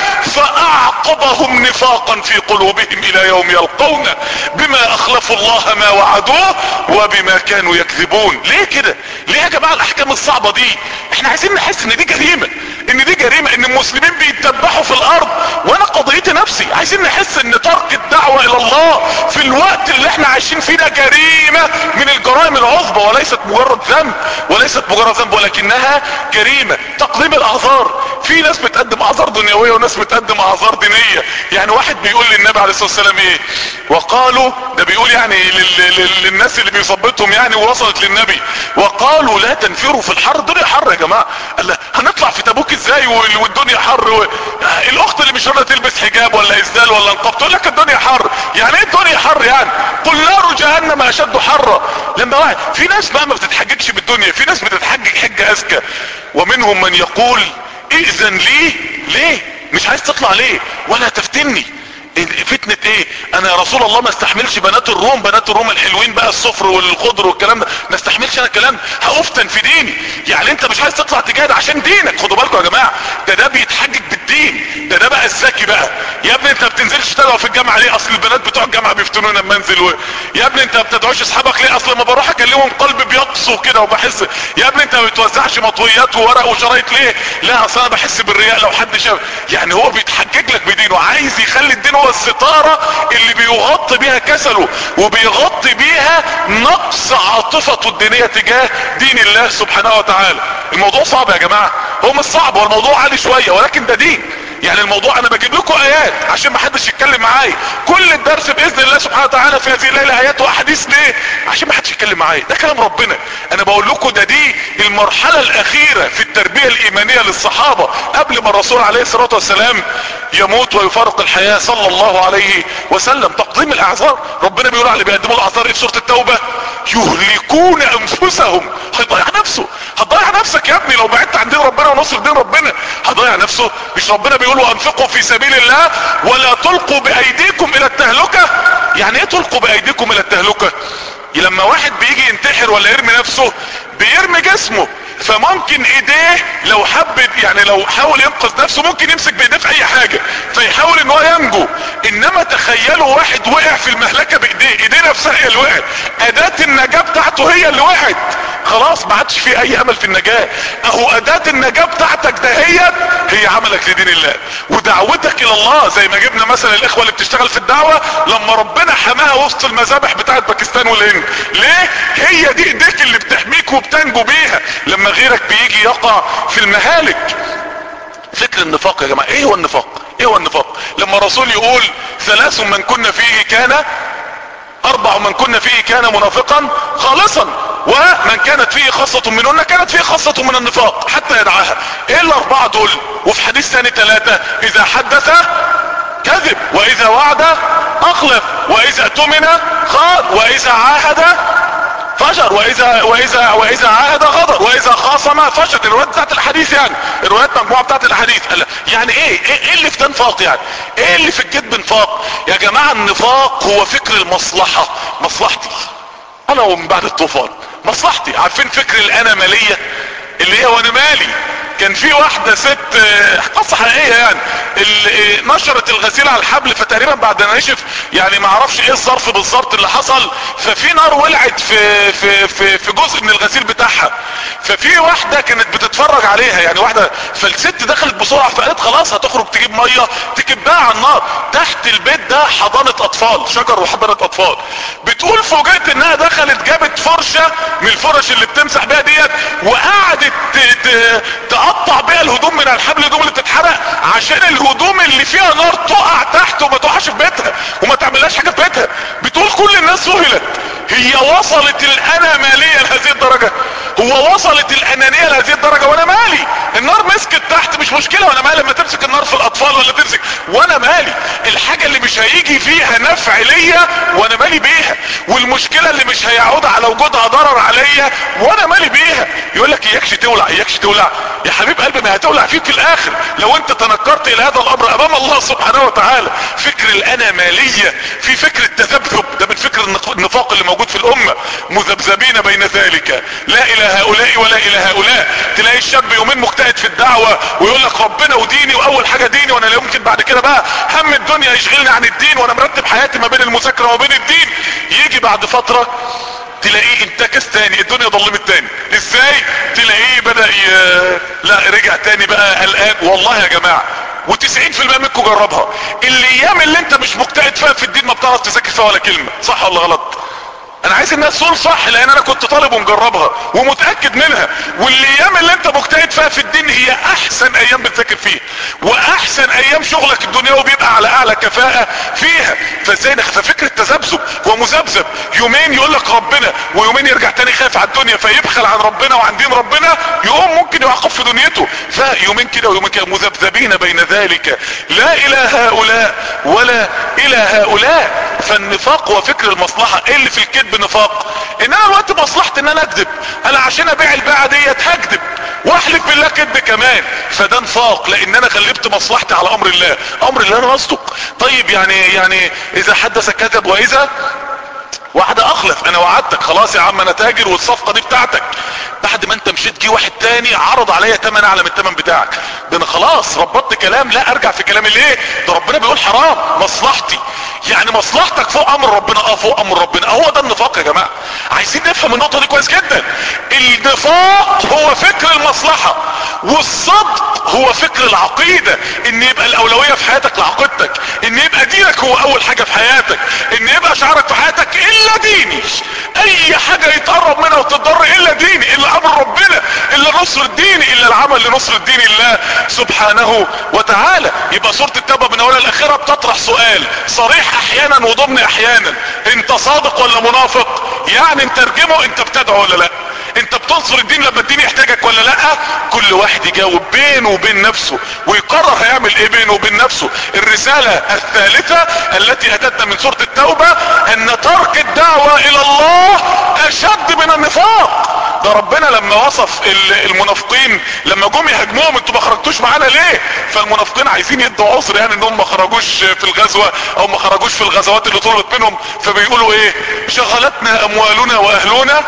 فاعقبهم نفاقا في قلوبهم الى يوم يلقون بما اخلفوا الله ما وعدوه وبما كانوا يكذبون ليه كده ليه يا جماعة الاحكام الصعبة دي احنا عايزين نحس ان دي جريمة ان دي جريمة ان المسلمين بيتذبحوا في الارض وانا قضيتي نفسي عايزين نحس ان ترك الدعوة الى الله في الوقت اللي احنا عايشين فيه ده جريمة من الجرائم العظمى وليست مجرد ذنب وليست مجرد ذنب ولكنها جريمة تقديم الاعذار في ناس بتقدم اعذار دنيوية وناس بتقدم اعذار دينية يعني واحد بيقول للنبي عليه الصلاة والسلام ايه وقالوا ده بيقول يعني لل... لل... للناس اللي بيثبتهم يعني ووصلت للنبي وقالوا لا تنفروا في الحر الدنيا حر يا جماعة قال لا هنطلع في تبوك ازاي والدنيا حر و... الاخت اللي مش راضيه تلبس حجاب ولا اسدال ولا نقاب تقول لك الدنيا حر يعني ايه الدنيا حر يعني قل نار جهنم اشد حرا لما واحد في ناس بقى ما بتتحججش بالدنيا في ناس بتتحجج حجه اذكى ومنهم من يقول ائذن لي ليه مش عايز تطلع ليه ولا تفتني فتنة ايه انا يا رسول الله ما استحملش بنات الروم بنات الروم الحلوين بقى الصفر والخضر والكلام ده ما استحملش انا الكلام ده هافتن في ديني يعني انت مش عايز تطلع تجاهد عشان دينك خدوا بالكم يا جماعه ده ده بيتحجج بالدين ده ده بقى الذكي بقى يا ابني انت ما بتنزلش تدعو في الجامعه ليه اصل البنات بتوع الجامعه بيفتنونا لما انزل و... يا ابني انت ما بتدعوش اصحابك ليه اصل لما بروح اكلمهم قلبي بيقسو كده وبحس يا ابني انت ما بتوزعش مطويات وورق وشرايط ليه لا اصل انا بحس بالرياء لو حد شاف يعني هو بيتحجج لك بدينه عايز يخلي الدين هو الستاره اللي بيغطي بيها كسله وبيغطي بيها نقص عاطفته الدينية تجاه دين الله سبحانه وتعالى الموضوع صعب يا جماعة هو مش صعب هو الموضوع عالي شوية ولكن ده دين يعني الموضوع انا بجيب لكم ايات عشان ما حدش يتكلم معايا كل الدرس باذن الله سبحانه وتعالى في هذه الليله ايات واحاديث ليه عشان ما حدش يتكلم معايا ده كلام ربنا انا بقول لكم ده دي المرحله الاخيره في التربيه الايمانيه للصحابه قبل ما الرسول عليه الصلاه والسلام يموت ويفارق الحياه صلى الله عليه وسلم تقديم الاعذار ربنا بيقول على اللي بيقدموا الاعذار ايه في سوره التوبه يهلكون انفسهم هيضيع نفسه هتضيع نفسك يا ابني لو بعدت عن دين ربنا ونصر دين ربنا هتضيع نفسه مش ربنا بيقول وانفقوا في سبيل الله ولا تلقوا بايديكم الى التهلكة يعني ايه تلقوا بايديكم الى التهلكة لما واحد بيجي ينتحر ولا يرمي نفسه بيرمي جسمه فممكن ايديه لو حب يعني لو حاول ينقذ نفسه ممكن يمسك بايديه في اي حاجة فيحاول ان هو ينجو انما تخيلوا واحد وقع في المهلكة بايديه ايديه نفسها هي اللي وقعت اداة النجاة بتاعته هي اللي وقعت خلاص ما عادش في اي امل في النجاة اهو اداة النجاة بتاعتك دهيت هي عملك لدين الله ودعوتك الى الله زي ما جبنا مثلا الاخوة اللي بتشتغل في الدعوة لما ربنا حماها وسط المذابح بتاعت باكستان والهند ليه هي دي ايديك اللي بتحميك وبتنجو بيها لما غيرك بيجي يقع في المهالك فكر النفاق يا جماعة ايه هو النفاق ايه هو النفاق لما الرسول يقول ثلاث من كنا فيه كان اربع من كنا فيه كان منافقا خالصا ومن كانت فيه خاصة منهن كانت فيه خاصة من النفاق حتى يدعاها ايه الاربعة دول وفي حديث ثاني ثلاثة اذا حدث كذب واذا وعد اخلف واذا اؤتمن خان واذا عاهد فجر واذا واذا واذا عاهد غدر واذا خاصم فجر الروايات بتاعت الحديث يعني الروايات مجموعه بتاعت الحديث يعني ايه ايه اللي في ده نفاق يعني ايه اللي في الكذب نفاق يا جماعه النفاق هو فكر المصلحه مصلحتي انا ومن بعد الطوفان مصلحتي عارفين فكر الانا ماليه اللي هي وانا مالي كان في واحدة ست آه، قصة حقيقية يعني اللي آه، نشرت الغسيل على الحبل فتقريبا بعد ما نشف يعني ما اعرفش ايه الظرف بالظبط اللي حصل ففي نار ولعت في في في في جزء من الغسيل بتاعها ففي واحدة كانت بتتفرج عليها يعني واحدة فالست دخلت بسرعة فقالت خلاص هتخرج تجيب مية تكبها على النار تحت البيت ده حضانة اطفال شجر وحضانة اطفال بتقول فوجئت انها دخلت جابت فرشة من الفرش اللي بتمسح بيها ديت وقعدت ت- ت- تقطع بيها الهدوم من الحبل الهدوم اللي تتحرق عشان الهدوم اللي فيها نار تقع تحت وما تقعش في بيتها وما تعملهاش حاجة في بيتها بتقول كل الناس ذهلت هي وصلت الانامالية لهذه الدرجة هو وصلت الانانية لهذه الدرجة وانا مالي النار مسكت تحت مش مشكلة وانا مالي لما تمسك النار في الاطفال ولا تمسك وانا مالي الحاجة اللي مش هيجي فيها نفع ليا وانا مالي بيها والمشكلة اللي مش هيعود على وجودها ضرر عليا وانا مالي بيها يقول لك اياكش تولع اياكش تولع يا حبيب قلبي ما هتولع فيك في الاخر لو انت تنكرت الى هذا الامر امام الله سبحانه وتعالى فكر الانا مالية في فكر التذبذب ده من فكر النق- النفاق اللي موجود في الامة مذبذبين بين ذلك لا الى هؤلاء ولا الى هؤلاء تلاقي الشاب يومين مجتهد في الدعوة ويقول لك ربنا وديني واول حاجة ديني وانا لا يمكن بعد كده بقى هم الدنيا يشغلني عن الدين وانا مرتب حياتي ما بين المذاكرة وما بين الدين يجي بعد فترة تلاقيه انتكس تاني الدنيا ضلمت تاني ازاي تلاقيه بدأ ي... لا رجع تاني بقى قلقان والله يا جماعة و90% منكم جربها الايام اللي انت مش مجتهد فيها في الدين ما بتعرف تذاكر فيها ولا كلمة صح ولا غلط انا عايز الناس تقول صح لان انا كنت طالب ومجربها ومتاكد منها والايام اللي انت مجتهد فيها في الدين هي احسن ايام بتذاكر فيها واحسن ايام شغلك الدنيوي بيبقى على اعلى كفاءه فيها فازاي نخ- ففكره تذبذب ومذبذب يومين يقول لك ربنا ويومين يرجع تاني خايف على الدنيا فيبخل عن ربنا وعن دين ربنا يقوم ممكن يعاقب في دنيته فيومين كده ويومين كده مذبذبين بين ذلك لا الى هؤلاء ولا الى هؤلاء فالنفاق هو فكر المصلحة ايه اللي في الكذب نفاق ان انا الوقت مصلحتي ان انا اكذب انا عشان ابيع البيعة ديت هكذب واحلف بالله كذب كمان فده نفاق لان انا غلبت مصلحتي على امر الله امر الله انا اصدق طيب يعني يعني اذا حدث كذب واذا واحدة اخلف انا وعدتك خلاص يا عم انا تاجر والصفقة دي بتاعتك بعد ما انت مشيت جه واحد تاني عرض عليا تمن اعلى من التمن بتاعك ده انا خلاص ربطت كلام لا ارجع في كلامي ليه ده ربنا بيقول حرام مصلحتي يعني مصلحتك فوق امر ربنا اه فوق امر ربنا هو ده النفاق يا جماعة عايزين نفهم النقطة دي كويس جدا النفاق هو فكر المصلحة والصدق هو فكر العقيدة ان يبقى الاولوية في حياتك لعقيدتك ان يبقى دينك هو اول حاجة في حياتك ان يبقى شعارك في حياتك الا ديني اي حاجة يتقرب منها وتضر الا ديني الا امر ربنا الا نصر الدين الا العمل لنصر الدين الله سبحانه وتعالى يبقى سورة التوبة من اولها لاخرها بتطرح سؤال صريح احيانا وضمن احيانا انت صادق ولا منافق يعني نترجمه انت بتدعو ولا لا انت بتنصر الدين لما الدين يحتاجك ولا لا كل واحد يجاوب بينه وبين نفسه ويقرر هيعمل ايه بينه وبين نفسه الرسالة الثالثة التي اتتنا من سورة التوبة ان ترك الدعوة الى الله اشد من النفاق ده ربنا لما وصف ال- المنافقين لما جم يهاجموهم انتوا ما خرجتوش معانا ليه فالمنافقين عايزين يدوا عذر يعني انهم ما خرجوش في الغزوة او ما خرجوش في الغزوات اللي طلبت منهم فبيقولوا ايه شغلتنا اموالنا واهلنا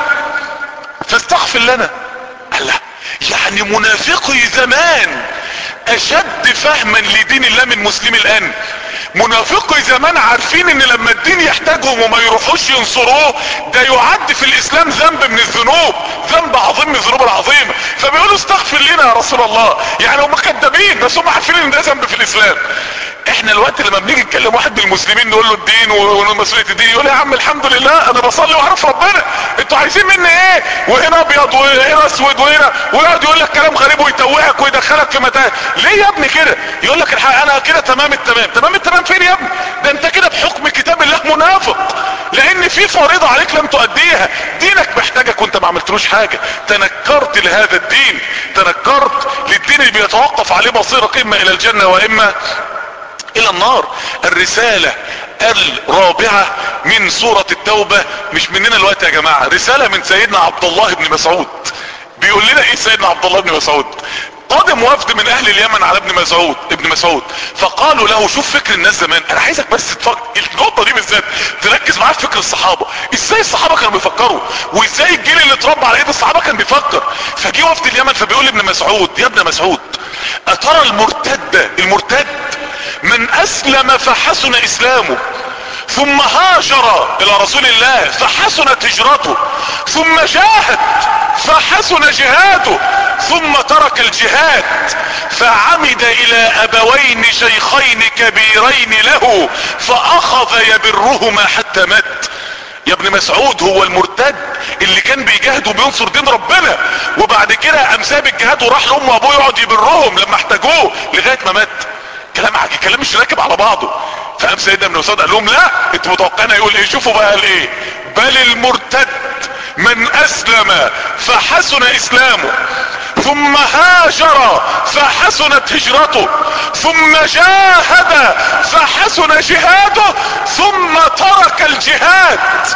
فاستغفر لنا الله يعني منافقي زمان اشد فهما لدين الله من مسلمي الان منافقي زمان عارفين ان لما الدين يحتاجهم وما يروحوش ينصروه ده يعد في الاسلام ذنب من الذنوب ذنب عظيم من الذنوب العظيمة فبيقولوا استغفر لنا يا رسول الله يعني هم كذابين بس هم عارفين ان ده ذنب في الاسلام احنا الوقت لما بنيجي نتكلم واحد من المسلمين نقول له الدين ومسؤوليه الدين يقول يا عم الحمد لله انا بصلي واعرف ربنا انتوا عايزين مني ايه وهنا ابيض وهنا اسود وهنا ويقعد يقول لك كلام غريب ويتوهك ويدخلك في متاهه ليه يا ابني كده يقول لك الحق انا كده تمام التمام تمام التمام فين يا ابني ده انت كده بحكم كتاب الله منافق لان في فريضه عليك لم تؤديها دينك محتاجك وانت ما عملتلوش حاجه تنكرت لهذا الدين تنكرت للدين اللي بيتوقف عليه مصيرك اما الى الجنه واما الى النار الرسالة الرابعة من سورة التوبة مش مننا الوقت يا جماعة رسالة من سيدنا عبد الله بن مسعود بيقول لنا ايه سيدنا عبد الله بن مسعود قادم وفد من اهل اليمن على ابن مسعود ابن مسعود فقالوا له شوف فكر الناس زمان انا عايزك بس تفكر النقطة دي بالذات تركز معايا في فكر الصحابة ازاي الصحابة كانوا بيفكروا وازاي الجيل اللي اتربى على ايد الصحابة كان بيفكر فجي وفد اليمن فبيقول ابن مسعود يا ابن مسعود اترى المرتد المرتد من اسلم فحسن اسلامه ثم هاجر الى رسول الله فحسنت هجرته ثم جاهد فحسن جهاده ثم ترك الجهاد فعمد الى ابوين شيخين كبيرين له فاخذ يبرهما حتى مات يا ابن مسعود هو المرتد اللي كان بيجاهد وبينصر دين ربنا وبعد كده قام ساب الجهاد وراح لامه وابوه يقعد يبرهم لما احتاجوه لغايه ما مات كلام كلام مش راكب على بعضه فقام سيدنا ابن مسعود قال لهم لا انتوا متوقعين يقول ايه شوفوا بقى قال ايه بل المرتد من اسلم فحسن اسلامه ثم هاجر فحسنت هجرته ثم جاهد فحسن جهاده ثم ترك الجهاد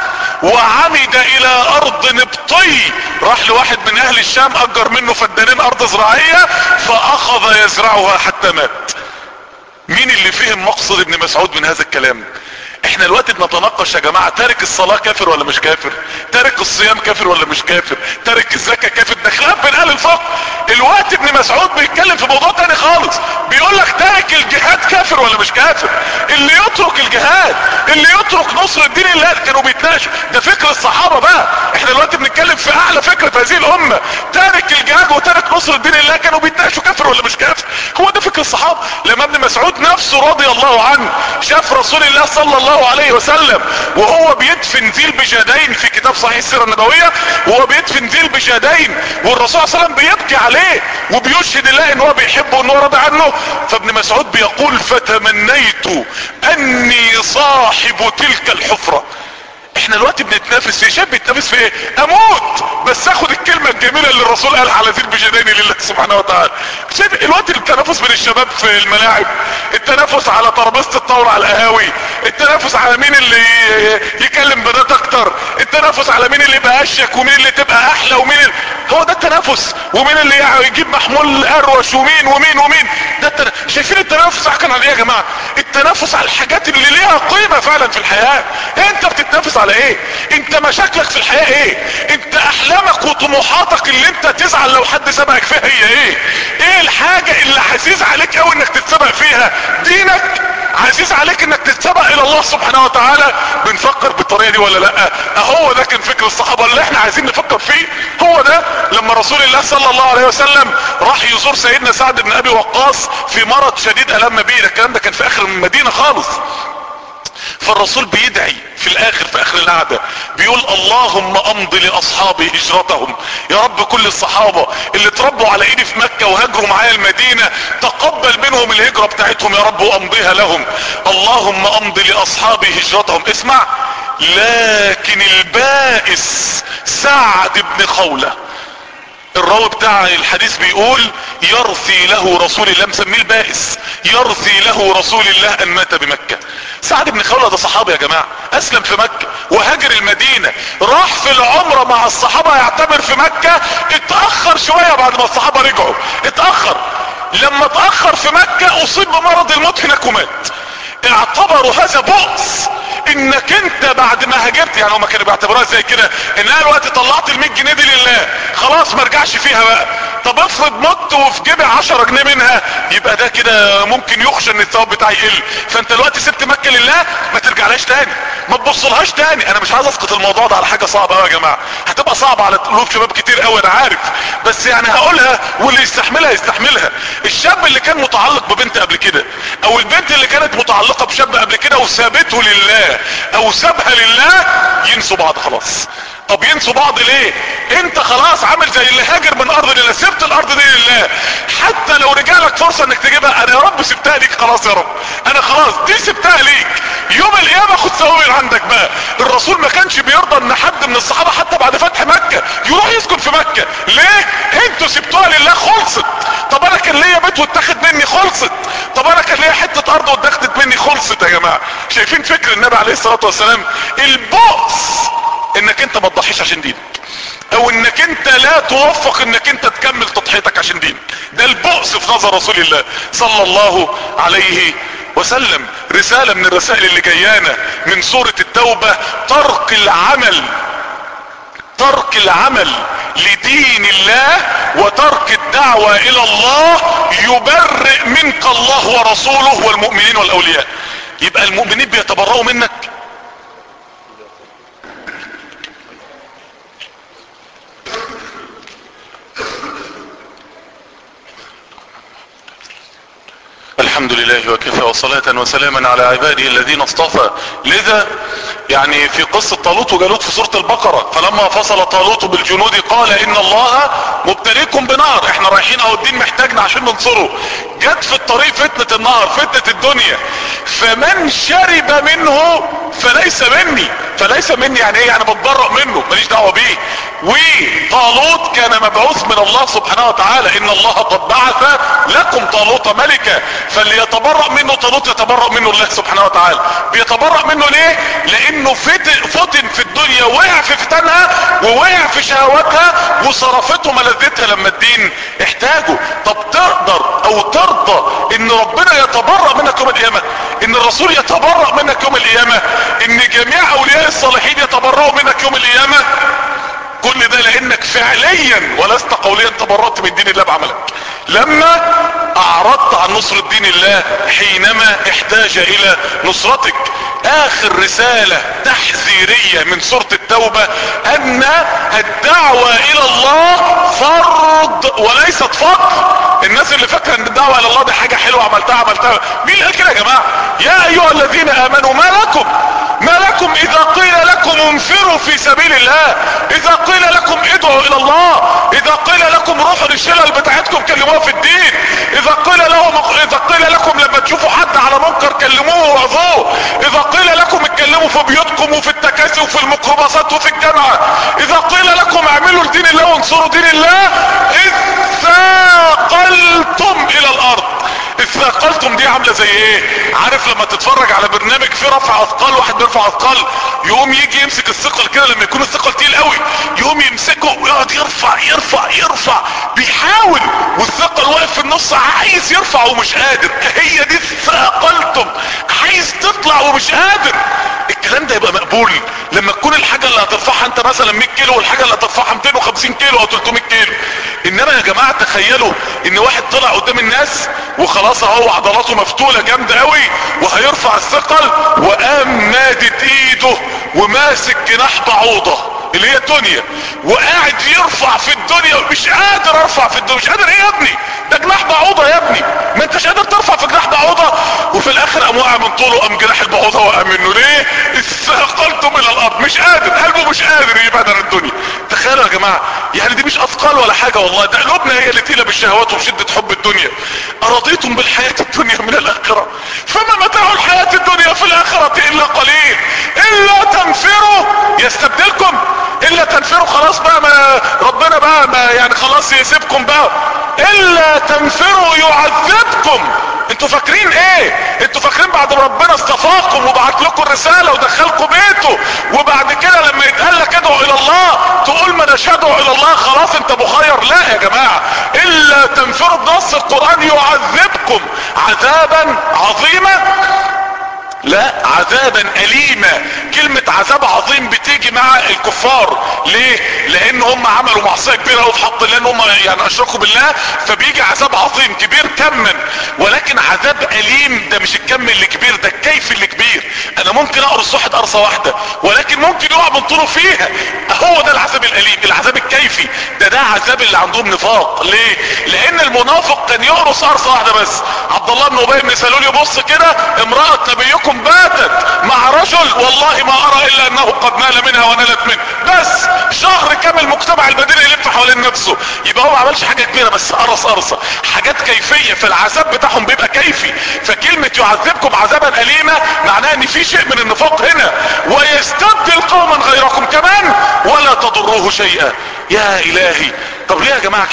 وعمد الى ارض نبطي راح لواحد من اهل الشام اجر منه فدانين ارض زراعية فاخذ يزرعها حتى مات مين اللي فهم مقصد ابن مسعود من هذا الكلام احنا الوقت بنتناقش يا جماعة تارك الصلاة كافر ولا مش كافر تارك الصيام كافر ولا مش كافر تارك الزكاة كافر ده خلاف بين اهل الفقه الوقت ابن مسعود بيتكلم في موضوع تاني خالص بيقول لك تارك الجهاد كافر ولا مش كافر اللي يترك الجهاد اللي يترك نصر الدين الله كانوا بيتناقشوا ده فكر الصحابة بقى احنا الوقت بنتكلم في اعلى فكرة في هذه الامة تارك الجهاد وتارك نصر الدين الله كانوا بيتناقشوا كافر ولا مش كافر هو ده فكر الصحابة لما ابن مسعود نفسه رضي الله عنه شاف رسول الله صلى الله عليه وسلم وهو بيدفن ذي البجادين في كتاب صحيح السيرة النبوية وهو بيدفن ذي البجادين والرسول صلى الله عليه وسلم بيبكي عليه وبيشهد الله ان هو بيحبه وان هو راضي عنه فابن مسعود بيقول فتمنيت اني صاحب تلك الحفرة احنا دلوقتي بنتنافس في شاب بيتنافس في ايه اموت بس اخد الكلمة الجميلة اللي الرسول قال على ذي البجدين لله سبحانه وتعالى شايف الوقت التنافس بين الشباب في الملاعب التنافس على ترابيزة الطاولة على القهاوي التنافس على مين اللي يكلم بنات اكتر التنافس على مين اللي يبقى اشيك ومين اللي تبقى احلى ومين اللي... هو ده التنافس ومين اللي يجيب محمول اروش ومين ومين ومين ده التنافس. شايفين التنافس كان على ايه يا جماعة التنافس على الحاجات اللي ليها قيمة فعلا في الحياة انت بتتنافس على ايه انت مشاكلك في الحياة ايه انت احلامك وطموحاتك اللي انت تزعل لو حد سبقك فيها هي ايه ايه الحاجة اللي عزيز عليك اوي انك تتسبق فيها دينك عزيز عليك انك تتسبق الى الله سبحانه وتعالى بنفكر بالطريقة دي ولا لا اهو ده كان فكر الصحابة اللي احنا عايزين نفكر فيه هو ده لما رسول الله صلى الله عليه وسلم راح يزور سيدنا سعد بن ابي وقاص في مرض شديد الم بيه ده الكلام ده كان في اخر المدينة خالص فالرسول بيدعي في الاخر في اخر القعدة بيقول اللهم امضي لاصحابي هجرتهم يا رب كل الصحابة اللي اتربوا على ايدي في مكة وهاجروا معايا المدينة تقبل منهم الهجرة بتاعتهم يا رب وامضيها لهم اللهم امضي لاصحابي هجرتهم اسمع لكن البائس سعد بن خولة الراوي بتاع الحديث بيقول يرثي له رسول الله مسميه البائس يرثي له رسول الله ان مات بمكة سعد بن خولة ده صحابي يا جماعة اسلم في مكة وهاجر المدينة راح في العمرة مع الصحابة يعتبر في مكة اتأخر شوية بعد ما الصحابة رجعوا اتأخر لما اتأخر في مكة اصيب بمرض الموت هناك ومات اعتبروا هذا بؤس انك انت بعد ما هاجرت يعني هما كانوا بيعتبروها زي كده ان انا الوقت طلعت ال 100 جنيه دي لله خلاص ما ارجعش فيها بقى طب افرض مت وفي جيبي 10 جنيه منها يبقى ده كده ممكن يخشى ان الثواب بتاعي يقل فانت دلوقتي سبت مكه لله ما ترجعلهاش تاني ما تبصلهاش تاني انا مش عايز اسقط الموضوع ده على حاجه صعبه قوي يا جماعه هتبقى صعبه على قلوب شباب كتير قوي انا عارف بس يعني هقولها واللي يستحملها يستحملها الشاب اللي كان متعلق ببنت قبل كده او البنت اللي كانت متعلقه بشاب قبل كده وسابته لله او سابها لله ينسوا بعض خلاص طب ينسوا بعض ليه انت خلاص عامل زي اللي هاجر من ارض لله سبت الارض دي لله حتى لو رجع لك فرصة انك تجيبها انا يا رب سبتها ليك خلاص يا رب انا خلاص دي سبتها ليك يوم القيامة خد ثوابي عندك بقى الرسول ما كانش بيرضى ان حد من الصحابة حتى بعد فتح مكة يروح يسكن في مكة ليه انتوا سبتوها لله خلصت طب انا كان ليا بيت واتاخد مني خلصت طب انا كان ليا حتة ارض واتاخدت مني خلصت يا جماعة شايفين فكر النبي عليه الصلاة والسلام البؤس انك انت ما تضحيش عشان دينك او انك انت لا توفق انك انت تكمل تضحيتك عشان دينك ده البؤس في نظر رسول الله صلى الله عليه وسلم رسالة من الرسائل اللي جيانا من سورة التوبة ترك العمل ترك العمل لدين الله وترك الدعوة الى الله يبرئ منك الله ورسوله والمؤمنين والاولياء يبقى المؤمنين بيتبرؤوا منك الحمد لله وكفى وصلاة وسلاما على عباده الذين اصطفى لذا يعني في قصة طالوت وجالوت في سورة البقرة فلما فصل طالوت بالجنود قال ان الله مبتليكم بنار احنا رايحين اهو الدين محتاجنا عشان ننصره جت في الطريق فتنة النار فتنة الدنيا فمن شرب منه فليس مني فليس مني يعني ايه يعني بتبرأ منه ماليش دعوة بيه وطالوت كان مبعوث من الله سبحانه وتعالى ان الله قد بعث لكم طالوت ملكا فاللي يتبرأ منه طالوت يتبرأ منه الله سبحانه وتعالى بيتبرأ منه ليه لانه فتن في الدنيا وقع في فتنها ووقع في شهواتها وصرفته ملذتها لما الدين احتاجه طب تقدر او ترضى ان ربنا يتبرأ منك يوم القيامة ان الرسول يتبرأ منك يوم القيامة ان جميع اولياء الصالحين يتبرأوا منك يوم القيامة كل ده لانك فعليا ولست قوليا تبرأت من دين الله بعملك لما اعرضت عن نصر دين الله حينما احتاج الى نصرتك اخر رسالة تحذيرية من سورة التوبة ان الدعوة الى الله فرض وليست فقر الناس اللي فاكره ان الدعوة الى الله دي حاجة حلوة عملتها عملتها مين قال كده يا جماعة يا ايها الذين امنوا ما لكم ما لكم اذا قيل لكم انفروا في سبيل الله اذا قيل لكم ادعوا الى الله اذا قيل لكم روحوا للشلل بتاعتكم كلموها في الدين اذا قيل لهم اذا قيل لكم لما تشوفوا حد على منكر كلموه وعظوه اذا قيل لكم اتكلموا في بيوتكم وفي التكاسي وفي الميكروباصات وفي الجامعة اذا قيل لكم اعملوا لدين الله وانصروا دين الله اذ ثاقلتم الى الارض اثاقلتم دي عامله زي ايه عارف لما تتفرج على برنامج فيه رفع اثقال واحد بيرفع اثقال يقوم يجي يمسك الثقل كده لما يكون الثقل تقيل قوي يقوم يمسكه ويقعد يرفع يرفع يرفع بيحاول والثقل واقف في النص عايز يرفع ومش قادر هي دي اثاقلتم عايز تطلع ومش قادر الكلام ده يبقى مقبول لما تكون الحاجة اللي هترفعها انت مثلا 100 كيلو والحاجة اللي هترفعها 250 كيلو او 300 كيلو انما يا جماعة تخيلوا ان واحد طلع قدام الناس وخلاص اهو عضلاته مفتولة جامدة قوي وهيرفع الثقل وقام مادد ايده وماسك جناح بعوضة اللي هي الدنيا وقاعد يرفع في الدنيا مش قادر ارفع في الدنيا مش قادر ايه يا ابني ده جناح بعوضة يا ابني ما انتش قادر ترفع في جناح بعوضة وفي الاخر قام وقع من طوله قام جناح البعوضة وقع منه ليه استثقلتم الى الارض مش قادر قلبه مش قادر يبادر الدنيا تخيلوا يا جماعة يعني دي مش اثقال ولا حاجة والله ده قلوبنا هي اللي تقيلة بالشهوات وبشدة حب الدنيا ارضيتم بالحياة الدنيا من الاخرة فما متاع الحياة الدنيا في الاخرة الا قليل الا تنفروا يستبدلكم الا تنفروا خلاص بقى ما ربنا بقى ما يعني خلاص يسيبكم بقى الا تنفروا يعذبكم انتوا فاكرين ايه انتوا فاكرين بعد ما ربنا اصطفاكم وبعت لكم الرسالة ودخلكم بيته وبعد كده لما يتقال لك ادعوا الى الله تقول ما انا ادعو الى الله خلاص انت مخير لا يا جماعة الا تنفروا بنص القرآن يعذبكم عذابا عظيما لا عذابا اليما كلمة عذاب عظيم بتيجي مع الكفار ليه لان هم عملوا معصية كبيرة قوي في حق الله ان هم يعني اشركوا بالله فبيجي عذاب عظيم كبير كما ولكن عذاب اليم ده مش الكم اللي كبير ده الكيف اللي كبير انا ممكن اقرص واحد قرصة واحدة ولكن ممكن يقع من طوله فيها هو ده العذاب الاليم العذاب الكيفي ده ده عذاب اللي عندهم نفاق ليه لان المنافق كان يقرص قرصة واحدة بس عبد الله بن ابي بن سلول يبص كده امرأة نبيكم باتت مع رجل والله ما ارى الا انه قد نال منها ونالت منه بس شهر كامل مجتمع المدينة يلف حوالين نفسه يبقى هو ما عملش حاجة كبيرة بس قرص قرصة حاجات كيفية فالعذاب بتاعهم بيبقى كيفي فكلمة يعذبكم عذابا اليما معناها ان في شيء من النفاق هنا ويستبدل قوما غيركم كمان ولا تضروه شيئا يا الهي طب ليه يا جماعة كده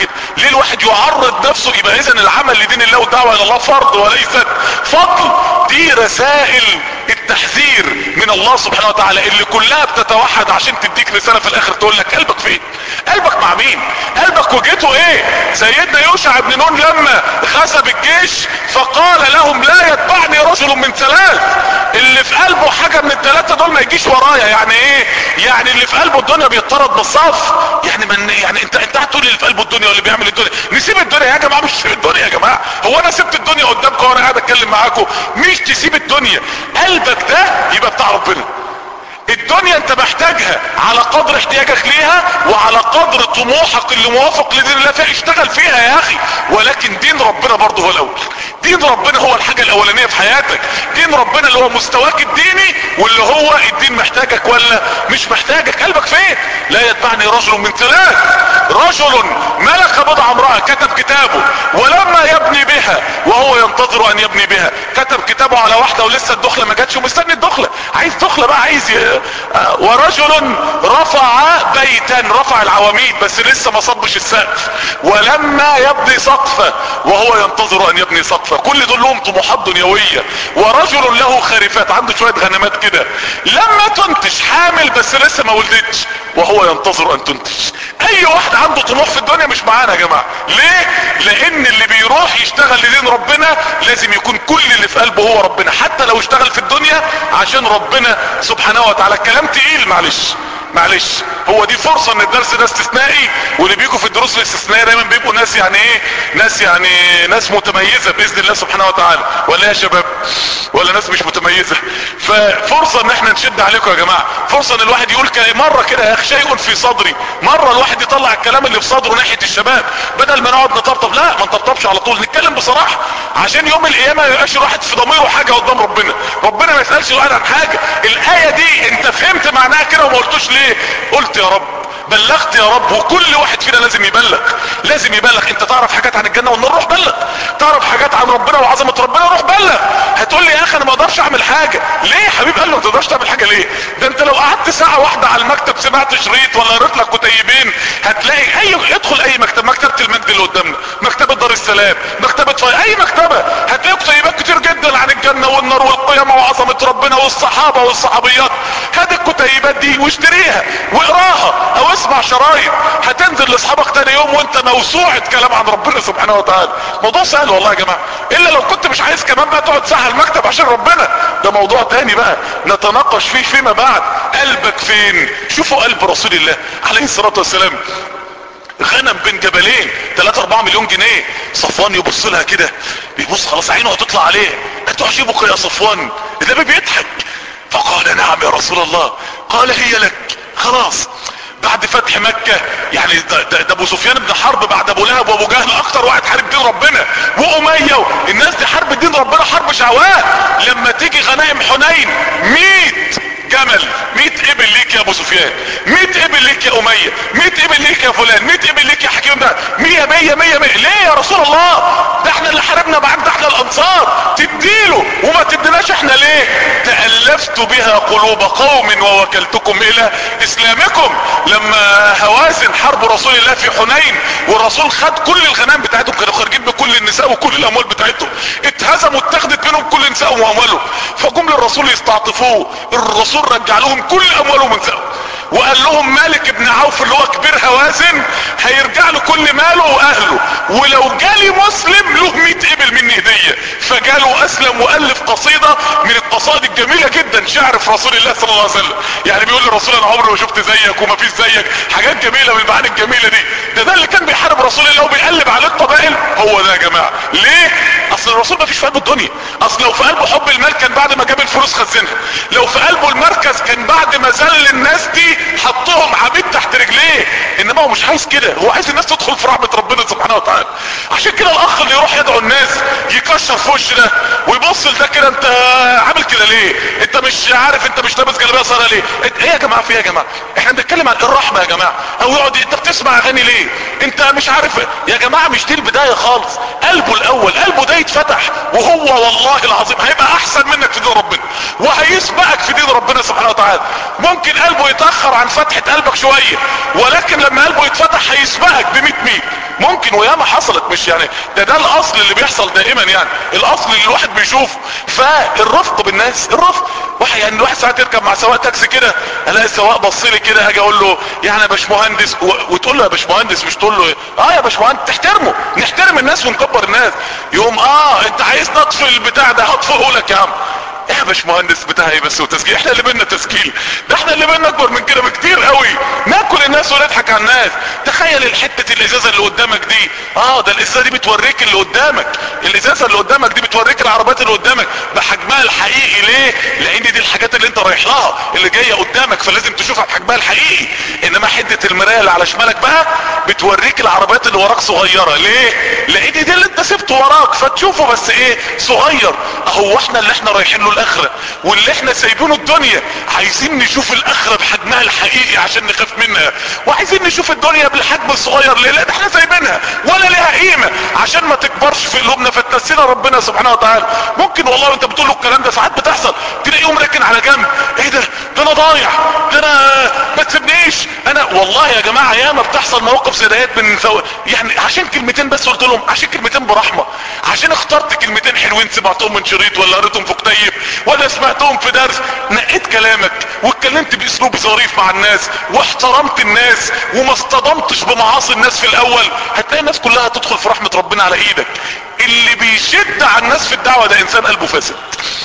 ليه الواحد يعرض نفسه يبقى اذا العمل لدين الله والدعوة الى الله فرض وليست فضل دي رسائل التحذير من الله سبحانه وتعالى اللي كلها بتتوحد عشان تديك رسالة في الاخر تقول لك قلبك فين قلبك مع مين قلبك وجهته ايه سيدنا يوشع بن نون لما غزا بالجيش فقال لهم لا يتبعني رجل من ثلاث اللي في قلبه حاجة من الثلاثة دول ما يجيش ورايا يعني ايه يعني اللي في قلبه الدنيا بيطرد بالصف يعني من يعني انت انت هتقول اللي في قلبه الدنيا واللي بيعمل الدنيا نسيب الدنيا يا جماعه مش نسيب الدنيا يا جماعه هو انا سبت الدنيا قدامكم وانا قاعد اتكلم معاكم مش تسيب الدنيا قلبك ده يبقى بتاع ربنا الدنيا انت محتاجها على قدر احتياجك ليها وعلى قدر طموحك اللي موافق لدين الله فيها اشتغل فيها يا اخي ولكن دين ربنا برضه هو الاول دين ربنا هو الحاجة الاولانية في حياتك دين ربنا اللي هو مستواك الديني واللي هو الدين محتاجك ولا مش محتاجك قلبك فين لا يتبعني رجل من ثلاث رجل ملك بضع امرأة كتب كتابه ولما يبني بها وهو ينتظر ان يبني بها كتب كتابه على واحدة ولسه الدخلة ما جاتش ومستني الدخلة عايز دخلة بقى عايز ي... ورجل رفع بيتا رفع العواميد بس لسه ما صبش السقف ولما يبني سقفه وهو ينتظر ان يبني سقفه كل دول لهم طموحات دنيويه ورجل له خريفات عنده شويه غنمات كده لما تنتج حامل بس لسه ما ولدتش وهو ينتظر ان تنتج اي واحد عنده طموح في الدنيا مش معانا يا جماعه ليه لان اللي بيروح يشتغل لدين ربنا لازم يكون كل اللي في قلبه هو ربنا حتى لو اشتغل في الدنيا عشان ربنا سبحانه وتعالى الكلام تقيل معلش معلش هو دي فرصة ان الدرس ده استثنائي واللي بيجوا في الدروس الاستثنائية دايما بيبقوا ناس يعني ايه ناس يعني ناس متميزة باذن الله سبحانه وتعالى ولا يا شباب ولا ناس مش متميزة ففرصة ان احنا نشد عليكم يا جماعة فرصة ان الواحد يقول مرة كده يا اخي شيء في صدري مرة الواحد يطلع الكلام اللي في صدره ناحية الشباب بدل ما نقعد نطبطب لا ما نطبطبش على طول نتكلم بصراحة عشان يوم القيامة ما يبقاش الواحد في ضميره حاجة قدام ربنا ربنا ما يسألش الواحد عن حاجة الآية دي انت فهمت معناها كده وما قلتوش ليه قلت يا رب بلغت يا رب وكل واحد فينا لازم يبلغ لازم يبلغ انت تعرف حاجات عن الجنة والنار روح بلغ تعرف حاجات عن ربنا وعظمة ربنا روح بلغ هتقول لي يا اخي انا ما اقدرش اعمل حاجة ليه يا حبيب قال له ما تقدرش تعمل حاجة ليه ده انت لو قعدت ساعة واحدة على المكتب سمعت شريط ولا قريت لك كتيبين هتلاقي اي ادخل اي مكتب مكتبة المجد اللي قدامنا مكتبة دار السلام مكتبة فاي اي مكتبة هتلاقي كتيبات كتير جدا عن الجنة والنار والقيامة وعظمة ربنا والصحابة والصحابيات هات الكتيبات دي واشتريها واقراها او اسمع شرايط هتنزل لاصحابك تاني يوم وانت موسوعة كلام عن ربنا سبحانه وتعالى موضوع سهل والله يا جماعة الا لو كنت مش عايز كمان بقى تقعد ساعة المكتب عشان ربنا ده موضوع تاني بقى نتناقش فيه فيما بعد قلبك فين شوفوا قلب رسول الله عليه الصلاة والسلام غنم بين جبلين 3 4 مليون جنيه صفوان يبص لها كده بيبص خلاص عينه هتطلع عليه اتعجبك يا صفوان النبي بيضحك فقال نعم يا رسول الله قال هي لك خلاص بعد فتح مكة يعني ده, ده, ده ابو سفيان بن حرب بعد ابو لهب وابو جهل اكتر واحد حارب دين ربنا وامية الناس دي حرب دين ربنا حرب شعواء لما تيجي غنائم حنين 100 جمل 100 ابل ليك يا ابو سفيان 100 ابل ليك يا امية 100 ابل ليك يا فلان 100 ابل ليك يا حكيم ده 100 100 100 100 ليه يا رسول الله ده احنا اللي حاربنا معاك ده احنا الانصار تديله وما تديناش احنا ليه تألفت بها قلوب قوم ووكلتكم الى اسلامكم لما هوازن حرب رسول الله في حنين والرسول خد كل الغنائم بتاعتهم كانوا خارجين بكل النساء وكل الاموال بتاعتهم اتهزموا اتخذت منهم كل نساء واموالهم فجم للرسول يستعطفوه الرسول رجع لهم كل اموالهم ونساءهم وقال لهم مالك ابن عوف اللي هو كبير هوازن هيرجع له كل ماله واهله ولو جالي مسلم له 100 ابل مني هديه فجاله اسلم والف قصيده من القصائد الجميله جدا شعر في رسول الله صلى الله عليه وسلم يعني بيقول للرسول انا عمري ما شفت زيك وما فيش زيك حاجات جميله من المعاني الجميله دي ده ده اللي كان بيحارب رسول الله وبيقلب عليه القبائل هو ده يا جماعه ليه اصل الرسول ما فيش في قلبه الدنيا اصل لو في قلبه حب المال كان بعد ما جاب الفلوس خزنها لو في قلبه المركز كان بعد ما زل الناس دي حطهم عبيد تحت رجليه انما هو مش عايز كده هو عايز الناس تدخل في رحمة ربنا سبحانه وتعالى عشان كده الاخ اللي يروح يدعو الناس يكشر في وش ده ويبص لده كده انت عامل كده ليه انت مش عارف انت مش لابس جلابيه صغيره ليه ايه يا جماعه في ايه يا جماعه احنا بنتكلم عن الرحمه يا جماعه او يقعد انت بتسمع اغاني ليه انت مش عارف يا جماعه مش دي البدايه خالص قلبه الاول قلبه ده اتفتح وهو والله العظيم هيبقى احسن منك في دين ربنا وهيسبقك في دين ربنا سبحانه وتعالى ممكن قلبه يتأخر عن فتحة قلبك شوية ولكن لما قلبه يتفتح هيسبقك ب 100 ميل ممكن وياما حصلت مش يعني ده ده الاصل اللي بيحصل دائما يعني الاصل اللي الواحد بيشوفه فالرفق بالناس الرفق واحد يعني الواحد ساعات يركب مع سواق تاكسي كده الاقي السواق بص لي كده اجي اقول له يعني يا باشمهندس وتقول له يا باشمهندس مش تقول له اه يا باشمهندس تحترمه نحترم الناس ونكبر الناس يقوم اه انت عايز نطفي البتاع ده هطفئه لك يا عم يا باشمهندس بتاع ايه بس وتسجيل احنا اللي بينا تسجيل ده احنا اللي بينا اكبر من كده بكتير قوي ناكل الناس ونضحك على الناس تخيل الحتة الازازة اللي قدامك دي اه ده الازازة دي بتوريك اللي قدامك الازازة اللي قدامك دي بتوريك العربيات اللي قدامك بحجمها الحقيقي ليه لان دي الحاجات اللي انت رايح لها اللي جاية قدامك فلازم تشوفها بحجمها الحقيقي انما حتة المراية اللي على شمالك بقى بتوريك العربيات اللي وراك صغيرة ليه لان دي اللي انت سبته وراك فتشوفه بس ايه صغير اهو احنا اللي احنا رايحين له الاخرة واللي احنا سايبينه الدنيا عايزين نشوف الاخرة بحجمها الحقيقي عشان نخاف منها وعايزين نشوف الدنيا بالحجم الصغير ليه لان احنا سايبينها ولا ليها قيمة عشان ما تكبرش في قلوبنا فتنسينا ربنا سبحانه وتعالى ممكن والله وانت بتقول له الكلام ده ساعات بتحصل تلاقيهم راكن على جنب ايه ده ده انا ضايع ده انا ما تسيبنيش انا والله يا جماعة ياما بتحصل مواقف زي ديت من سو... يعني عشان كلمتين بس قلت لهم عشان كلمتين برحمة عشان اخترت كلمتين حلوين سمعتهم من شريط ولا قريتهم في كتيب ولا سمعتهم في درس نقيت كلامك واتكلمت باسلوب ظريف مع الناس واحترمت الناس وما اصطدمتش بمعاصي الناس في الاول هتلاقي الناس كلها تدخل في رحمة ربنا على ايدك اللي بيشد على الناس في الدعوة ده انسان قلبه فاسد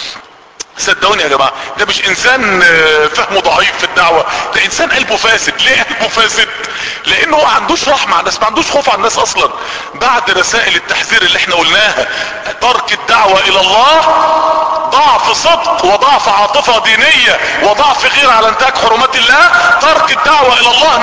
صدقوني يا جماعة ده مش انسان فهمه ضعيف في الدعوة ده انسان قلبه فاسد ليه قلبه فاسد لانه ما عندوش رحمة على الناس ما عندوش خوف على الناس اصلا بعد رسائل التحذير اللي احنا قلناها ترك الدعوة الى الله ضعف صدق وضعف عاطفة دينية وضعف غير على انتهاك حرمات الله ترك الدعوة الى الله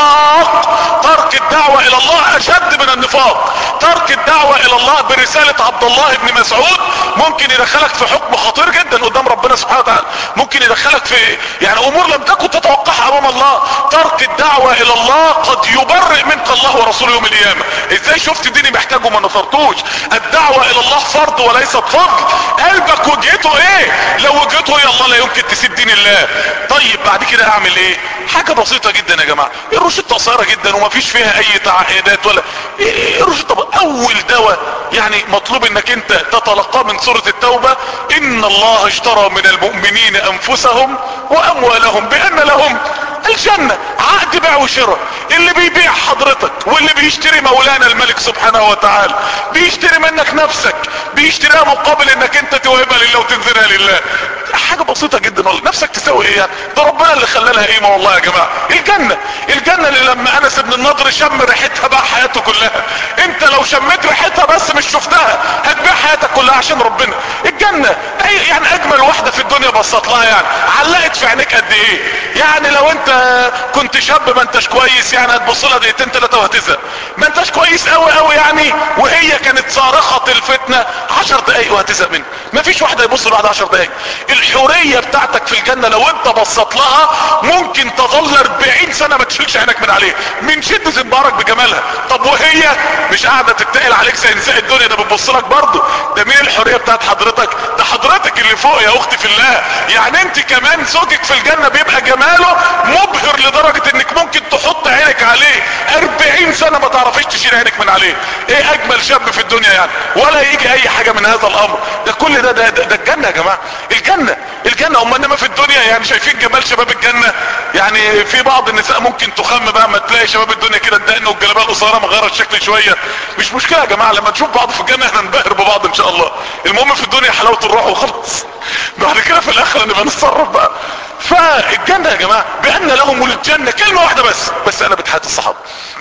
نفاق ترك الدعوة الى الله اشد من النفاق ترك الدعوة الى الله برسالة عبد الله بن مسعود ممكن يدخلك في حكم خطير جدا قدام ربنا سبحانه وتعالى ممكن يدخلك في يعني امور لم تكن تتوقعها امام الله ترك الدعوة الى الله قد يبرئ منك الله ورسوله يوم القيامة ازاي شفت ديني محتاجه وما نصرتوش الدعوة الى الله فرض وليست فضل قلبك وجهته ايه لو وجهته هي الله لا يمكن تسيب دين الله طيب بعد كده اعمل ايه حاجة بسيطة جدا يا جماعة الروشتة قصيرة جدا ومفيش فيها اي تعقيدات ولا ايه الروشتة اول دواء يعني مطلوب انك انت تتلقاه من سورة التوبة ان الله اشترى من المؤمنين انفسهم واموالهم بان لهم الجنة عقد بيع وشراء اللي بيبيع حضرتك واللي بيشتري مولانا الملك سبحانه وتعالى بيشتري منك نفسك بيشتريها مقابل انك انت توهبها لله وتنزلها لله حاجة بسيطة جدا والله نفسك تساوي ايه يعني ده ربنا اللي خلى لها قيمة والله يا جماعة الجنة الجنة اللي لما انس بن النضر شم ريحتها بقى حياته كلها انت لو شميت ريحتها بس مش شفتها هتبيع حياتك كلها عشان ربنا الجنة اي يعني اجمل واحدة في الدنيا بصت لها يعني علقت في عينيك قد ايه يعني لو انت كنت شاب ما انتش كويس يعني هتبص لها دقيقتين ثلاثة وهتزهق ما انتش كويس قوي قوي يعني وهي كانت صارخة الفتنة عشر دقايق وهتزهق منها ما فيش واحدة يبص لواحد عشر دقايق الحورية بتاعتك في الجنة لو انت بصت لها ممكن تظل 40 سنة ما تشيلش عينك من عليها من شدة انبهارك بجمالها طب وهي مش قاعدة تتقل عليك زي نساء الدنيا ده بتبص لك برضه ده مين الحورية بتاعت حضرتك ده حضرتك اللي فوق يا اختي في الله يعني انت كمان زوجك في الجنة بيبقى جماله مبهر لدرجة انك ممكن تحط عينك عليه 40 سنة ما تعرفيش تشيل عينك من عليه ايه اجمل شاب في الدنيا يعني ولا يجي اي حاجة من هذا الامر ده كل ده ده, ده, ده الجنة يا جماعة الجنة الجنة هم انما في الدنيا يعني شايفين جمال شباب الجنة يعني في بعض النساء ممكن تخم بقى ما تلاقي شباب الدنيا كده الدقن والجلابيه القصيره مغيره الشكل شويه مش مشكله يا جماعه لما نشوف بعض في الجنه احنا ننبهر ببعض ان شاء الله المهم في الدنيا حلاوه الروح وخلاص بعد كده في الاخره نبقى نتصرف بقى فالجنه يا جماعه بان لهم الجنه كلمه واحده بس بس انا بتحياه الصحابه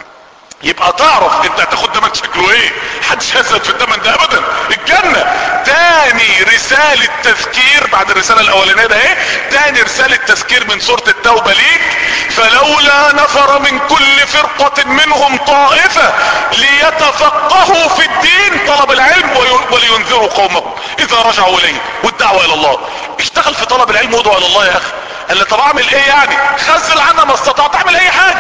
يبقى تعرف انت هتاخد دمن شكله ايه حدش هزت في الدمن ده ابدا الجنة تاني رسالة تذكير بعد الرسالة الاولانية ده ايه تاني رسالة تذكير من سورة التوبة ليك فلولا نفر من كل فرقة منهم طائفة ليتفقهوا في الدين طلب العلم ولينذروا قومهم اذا رجعوا اليه والدعوة الى الله اشتغل في طلب العلم وادعو الى الله يا اخي قال لي طب اعمل ايه يعني خزل عنا ما استطعت اعمل اي حاجة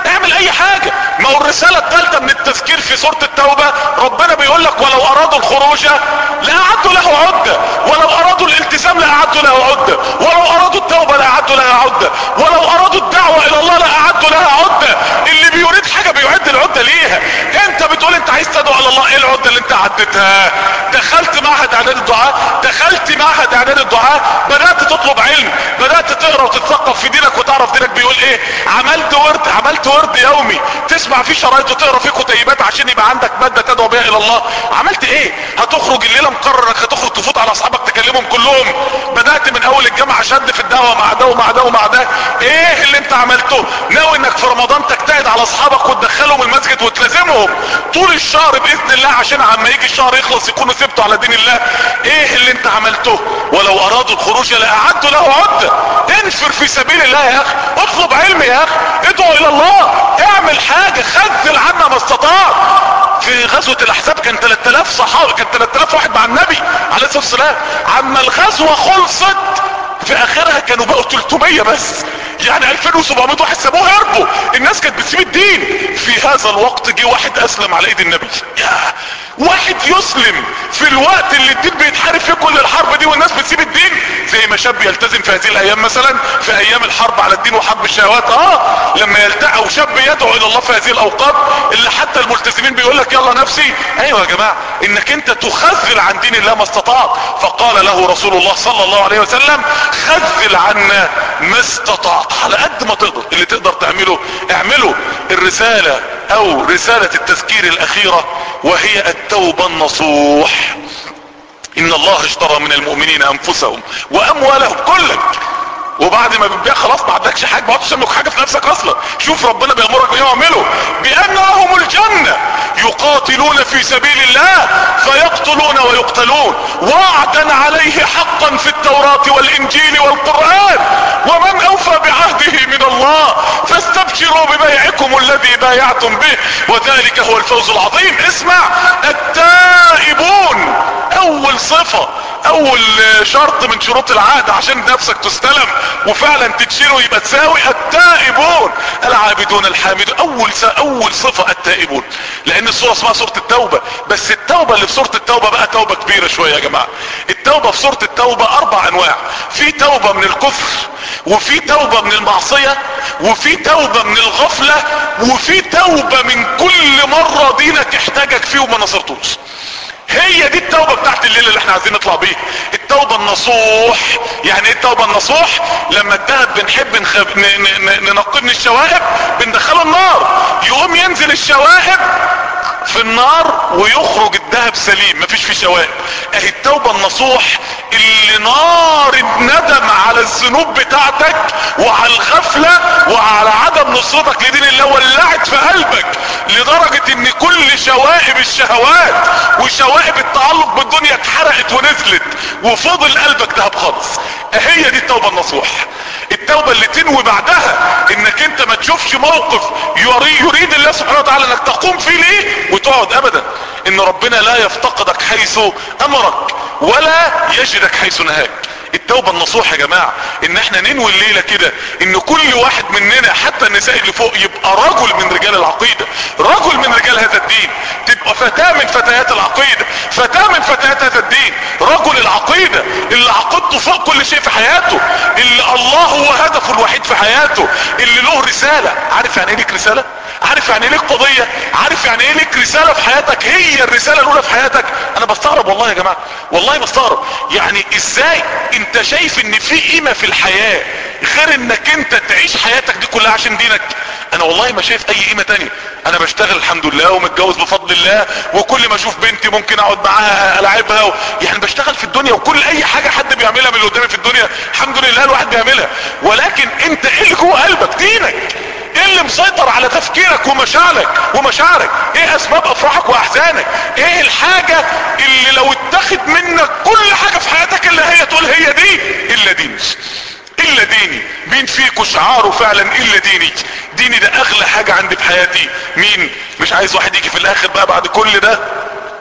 اعمل اي حاجة ما هو الرسالة الثالثة من التذكير في سورة التوبة ربنا بيقول لك ولو ارادوا الخروج لاعدوا له عدة ولو ارادوا الالتزام لاعدوا له عدة ولو ارادوا التوبة لاعدوا لها عدة ولو ارادوا الدعوة الى الله لاعدوا لها عدة اللي بيريد حاجة بيعد العدة ليها انت بتقول انت عايز تدعو الى الله ايه العدة اللي انت عدتها دخلت معهد اعداد الدعاء دخلت معهد اعداد الدعاء بدأت تطلب علم بدأت تقرا وتتثقف في دينك وتعرف دينك بيقول ايه عملت ورد عملت ورد يومي تسمع فيه شرايط وتقرا فيه كتيبات عشان يبقى عندك مادة تدعو بها الى الله عملت ايه هتخرج الليلة مقرر انك هتخرج تفوت على اصحابك تكلمهم كلهم بدأت من اول الجامعة شد في الدعوة مع ده ومع ده ومع ده ايه اللي انت عملته ناوي انك في رمضان تجتهد على اصحابك وتدخلهم المسجد وتلازمهم طول الشهر باذن الله عشان عما يجي الشهر يخلص يكونوا ثبتوا على دين الله ايه اللي انت عملته ولو ارادوا الخروج لاعدوا له عدة انفر في سبيل الله يا اخي اطلب علم يا اخي ادعو الى الله اعمل حاجة خذل عنا ما استطاع في غزوة الاحزاب كان 3000 صحابة كان 3000 واحد مع النبي عليه الصلاة والسلام عما الغزوة خلصت في اخرها كانوا بقوا 300 بس يعني 2700 واحد سابوه هربوا الناس كانت بتسيب الدين في هذا الوقت جه واحد اسلم على ايد النبي يا واحد يسلم في الوقت اللي الدين بيتحارب فيه كل الحرب دي والناس بتسيب الدين زي ما شاب يلتزم في هذه الايام مثلا في ايام الحرب على الدين وحرب الشهوات اه لما يلتقى او شاب يدعو الى الله في هذه الاوقات اللي حتى الملتزمين بيقول لك يلا نفسي ايوه يا جماعه انك انت تخذل عن دين الله ما استطعت فقال له رسول الله صلى الله عليه وسلم خذل عنا ما استطعت على قد ما تقدر اللي تقدر تعمله اعمله الرسالة او رسالة التذكير الاخيرة وهي التوبة النصوح ان الله اشترى من المؤمنين انفسهم واموالهم كلك وبعد ما بتبيع خلاص ما عندكش حاجه ما عادش تملك حاجه في نفسك اصلا شوف ربنا بيامرك بايه واعمله بان لهم الجنه يقاتلون في سبيل الله فيقتلون ويقتلون وعدا عليه حقا في التوراة والانجيل والقرآن ومن اوفى بعهده من الله فاستبشروا ببيعكم الذي بايعتم به وذلك هو الفوز العظيم اسمع التائبون اول صفة اول شرط من شروط العهد عشان نفسك تستلم وفعلا تتشير ويبقى تساوي التائبون العابدون الحامدون اول اول صفة التائبون لان الصورة اسمها صورة التوبة بس التوبة اللي في صورة التوبة بقى توبة كبيرة شوية يا جماعة التوبة في صورة التوبة اربع انواع في توبة من الكفر وفي توبة من المعصية وفي توبة من الغفلة وفي توبة من كل مرة دينك احتاجك فيه وما نصرتوش هي دي التوبة بتاعت الليلة اللي احنا عايزين نطلع بيها التوبة النصوح يعني ايه التوبة النصوح لما الدهب بنحب نخب... ن... ن... ننقيه من الشوائب بندخله النار يقوم ينزل الشوائب في النار ويخرج الذهب سليم مفيش فيه شوائب اهي التوبة النصوح اللي نار الندم على الذنوب بتاعتك وعلى الغفلة وعلى عدم نصرتك لدين الله ولعت في قلبك لدرجة ان كل شوائب الشهوات وشوائب التعلق بالدنيا اتحرقت ونزلت وفضل قلبك ذهب خالص هي دي التوبة النصوح التوبة اللي تنوي بعدها انك انت ما تشوفش موقف يريد الله سبحانه وتعالى انك تقوم فيه ليه وتقعد ابدا ان ربنا لا يفتقدك حيث امرك ولا يجدك حيث نهاك التوبة النصوح يا جماعة ان احنا ننوي الليلة كده ان كل واحد مننا حتى النساء اللي فوق يبقى رجل من رجال العقيدة رجل من رجال هذا الدين تبقى فتاة من فتيات العقيدة فتاة من فتيات هذا الدين رجل العقيدة اللي عقيدته فوق كل شيء في حياته اللي الله هو هدفه الوحيد في حياته اللي له رسالة عارف يعني ايه ليك رسالة عارف يعني ايه ليك قضية عارف يعني ايه ليك رسالة في حياتك هي الرسالة الاولى في حياتك انا بستغرب والله يا جماعة والله بستغرب يعني ازاي انت شايف ان في قيمة في الحياة غير انك انت تعيش حياتك دي كلها عشان دينك انا والله ما شايف اي قيمة تانية انا بشتغل الحمد لله ومتجوز بفضل الله وكل ما اشوف بنتي ممكن اقعد معاها العبها و... يعني بشتغل في الدنيا وكل اي حاجة حد بيعملها من اللي قدامي في الدنيا الحمد لله الواحد بيعملها ولكن انت ايه اللي جوه قلبك دينك ايه اللي مسيطر على تفكيرك ومشاعرك ومشاعرك ايه اسباب افراحك واحزانك ايه الحاجة اللي لو اتخذ منك كل حاجة في حياتك اللي هي تقول هي دي الا ديني الا ديني مين فيكم شعاره فعلا الا ديني ديني ده اغلى حاجة عندي في حياتي مين مش عايز واحد يجي في الاخر بقى بعد كل ده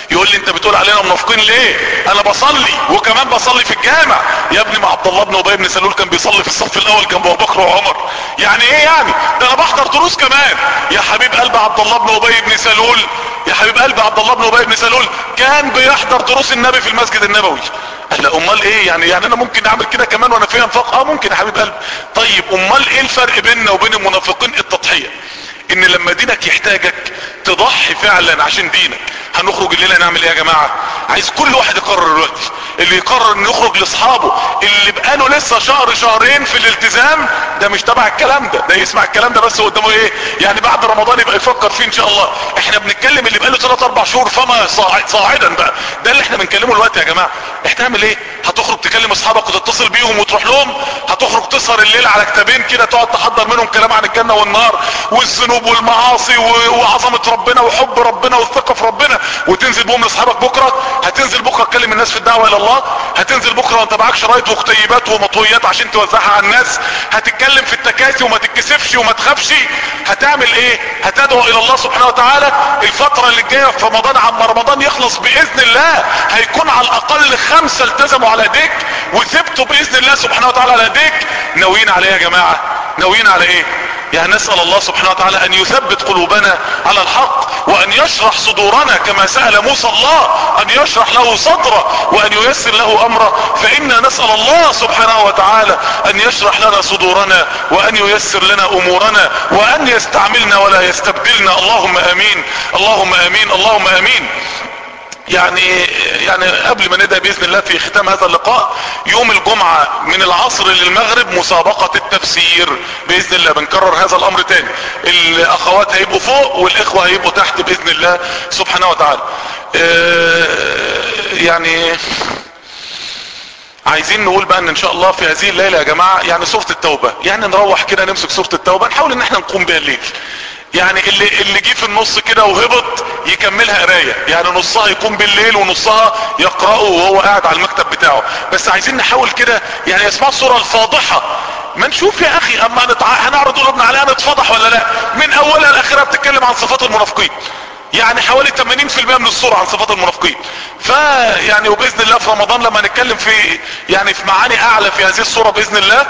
يقول لي انت بتقول علينا منافقين ليه انا بصلي وكمان بصلي في الجامع يا ابني ما عبد الله بن ابي بن سلول كان بيصلي في الصف الاول جنب ابو بكر وعمر يعني ايه يعني ده انا بحضر دروس كمان يا حبيب قلب عبد الله بن ابي بن سلول يا حبيب قلب عبد الله بن ابي بن سلول كان بيحضر دروس النبي في المسجد النبوي قال لا امال ايه يعني يعني انا ممكن اعمل كده كمان وانا فيها انفاق اه ممكن يا حبيب قلب طيب امال ايه الفرق بيننا وبين المنافقين التضحيه ان لما دينك يحتاجك تضحي فعلا عشان دينك هنخرج الليله نعمل ايه يا جماعه عايز كل واحد يقرر دلوقتي اللي يقرر انه يخرج لاصحابه اللي بقاله لسه شهر شهرين في الالتزام ده مش تبع الكلام ده ده يسمع الكلام ده بس قدامه ايه يعني بعد رمضان يبقى يفكر فيه ان شاء الله احنا بنتكلم اللي بقاله 3 4 شهور فما صاعد صاعدا بقى ده اللي احنا بنكلمه دلوقتي يا جماعه هتعمل ايه هتخرج تكلم اصحابك وتتصل بيهم وتروح لهم هتخرج تسهر الليل على كتابين كده تقعد تحضر منهم كلام عن الجنه والنار والذنوب والمعاصي وعظمه ربنا وحب ربنا والثقه في ربنا وتنزل بهم لاصحابك بكره هتنزل بكره تكلم الناس في الدعوه الى الله هتنزل بكره وانت معاك شرايط وكتيبات ومطويات عشان توزعها على الناس هتتكلم في التكاسي وما تتكسفش وما تخافش هتعمل ايه هتدعو الى الله سبحانه وتعالى الفتره اللي جايه في رمضان عما رمضان يخلص باذن الله هيكون على الاقل خمسه التزموا على ايديك وثبتوا باذن الله سبحانه وتعالى على ايديك ناويين على ايه يا جماعه ناويين على ايه يعني نسأل الله سبحانه وتعالى ان يثبت قلوبنا على الحق وان يشرح صدورنا كما سأل موسى الله ان يشرح له صدره وان ييسر له امره فانا نسأل الله سبحانه وتعالى ان يشرح لنا صدورنا وان ييسر لنا امورنا وان يستعملنا ولا يستبدلنا اللهم امين اللهم امين اللهم امين يعني يعني قبل ما نبدا باذن الله في ختام هذا اللقاء يوم الجمعة من العصر للمغرب مسابقة التفسير باذن الله بنكرر هذا الامر تاني الاخوات هيبقوا فوق والاخوة هيبقوا تحت باذن الله سبحانه وتعالى يعني عايزين نقول بقى ان ان شاء الله في هذه الليلة يا جماعة يعني سورة التوبة يعني نروح كده نمسك سورة التوبة نحاول ان احنا نقوم بها الليل يعني اللي اللي جه في النص كده وهبط يكملها قرايه يعني نصها يقوم بالليل ونصها يقراه وهو قاعد على المكتب بتاعه بس عايزين نحاول كده يعني اسمها الصوره الفاضحه ما نشوف يا اخي اما نتع... هنعرض قلوبنا عليها نتفضح ولا لا من اولها لاخرها بتتكلم عن صفات المنافقين يعني حوالي 80% من الصورة عن صفات المنافقين فيعني وباذن الله في رمضان لما نتكلم في يعني في معاني اعلى في هذه الصورة باذن الله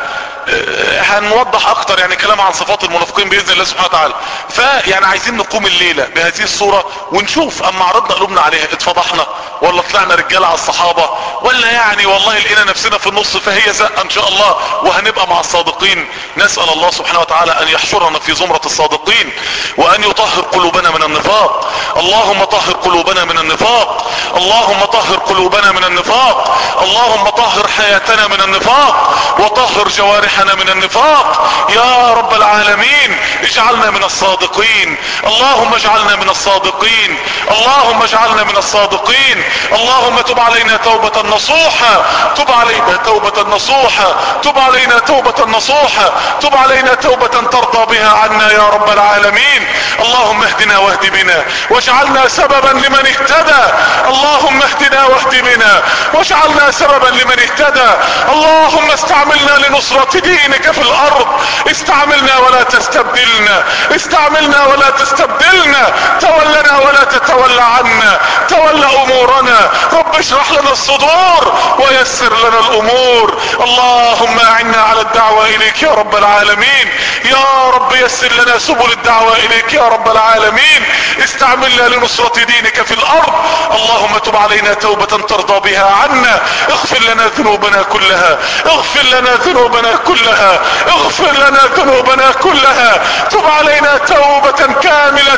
هنوضح اكتر يعني كلام عن صفات المنافقين باذن الله سبحانه وتعالى فيعني عايزين نقوم الليله بهذه الصوره ونشوف اما عرضنا قلوبنا عليها اتفضحنا ولا طلعنا رجاله على الصحابه ولا يعني والله لقينا نفسنا في النص فهي زقه ان شاء الله وهنبقى مع الصادقين نسال الله سبحانه وتعالى ان يحشرنا في زمره الصادقين وان يطهر قلوبنا من النفاق اللهم طهر قلوبنا من النفاق اللهم طهر قلوبنا من النفاق اللهم طهر حياتنا من النفاق وطهر جوارحنا من النفاق يا رب العالمين اجعلنا من الصادقين اللهم اجعلنا من الصادقين اللهم اجعلنا من الصادقين اللهم تب علينا توبة نصوحة تب علينا توبة نصوحة تب علينا توبة نصوحة تب علينا توبة ترضى بها عنا يا رب العالمين اللهم اهدنا واهد بنا واجعلنا سببا لمن اهتدى اللهم اهدنا واهد بنا واجعلنا سببا لمن اهتدى اللهم استعملنا لنصرة دينك في الارض استعملنا ولا تستبدلنا استعملنا ولا تستبدلنا تولنا ولا تتولى عنا تولى امورنا رب اشرح لنا الصدور ويسر لنا الامور اللهم اعنا على الدعوة اليك يا رب العالمين يا رب يسر لنا سبل الدعوة اليك يا رب العالمين استعملنا لنصرة دينك في الارض اللهم تب علينا توبة ترضى بها عنا اغفر لنا ذنوبنا كلها اغفر لنا ذنوبنا كلها اغفر لنا ذنوبنا كلها تب علينا توبة كاملة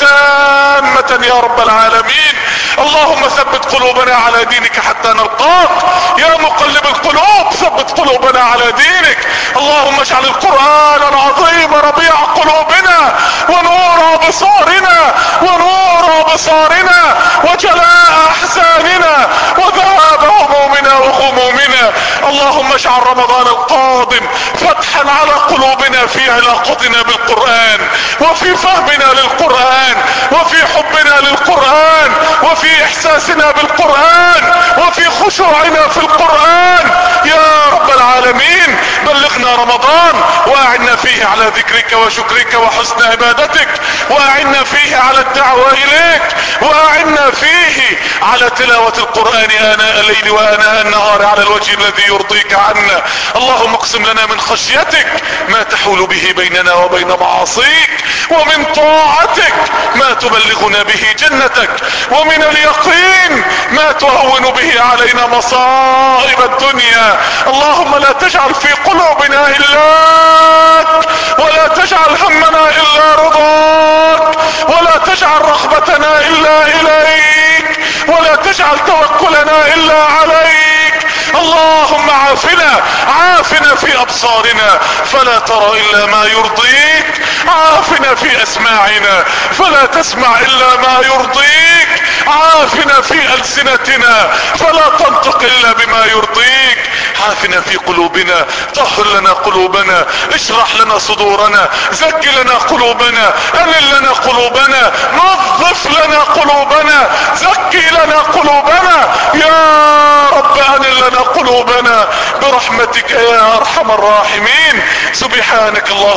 تامة يا رب العالمين اللهم ثبت قلوبنا على دينك حتى نلقاك يا مقلب القلوب ثبت قلوبنا على دينك اللهم اجعل القرآن العظيم ربيع قلوبنا ونور ابصارنا ونور ابصارنا وجلاء احزاننا وذهاب همومنا وغمومنا اللهم اجعل رمضان القادم فتحا على قلوبنا في علاقتنا بالقرآن وفي فهمنا للقرآن وفي حبنا للقرآن وفي احساسنا بالقرآن وفي خشوعنا في القرآن يا رب العالمين بلغنا رمضان واعنا فيه على ذكرك وشكرك وحسن عبادتك واعنا فيه على الدعوة اليك واعنا فيه على تلاوة القرآن اناء الليل واناء النهار على الوجه الذي يرضيك عنا اللهم اقسم لنا من خشيتك ما تحول به بيننا وبين معاصيك ومن طاعتك ما تبلغنا به جنتك ومن اليقين ما تهون به علينا مصائب الدنيا اللهم لا تجعل في قلوبنا الاك ولا تجعل همنا الا رضاك ولا تجعل رغبتنا الا اليك ولا تجعل توكلنا الا عليك اللهم عافنا عافنا في ابصارنا فلا ترى الا ما يرضيك عافنا في اسماعنا فلا تسمع الا ما يرضيك عافنا في السنتنا فلا تنطق الا بما يرضيك عافنا في قلوبنا طهر لنا قلوبنا اشرح لنا صدورنا زكي لنا قلوبنا انل لنا قلوبنا نظف لنا قلوبنا زكي لنا قلوبنا يا رب انل لنا قلوبنا برحمتك يا ارحم الراحمين سبحانك اللهم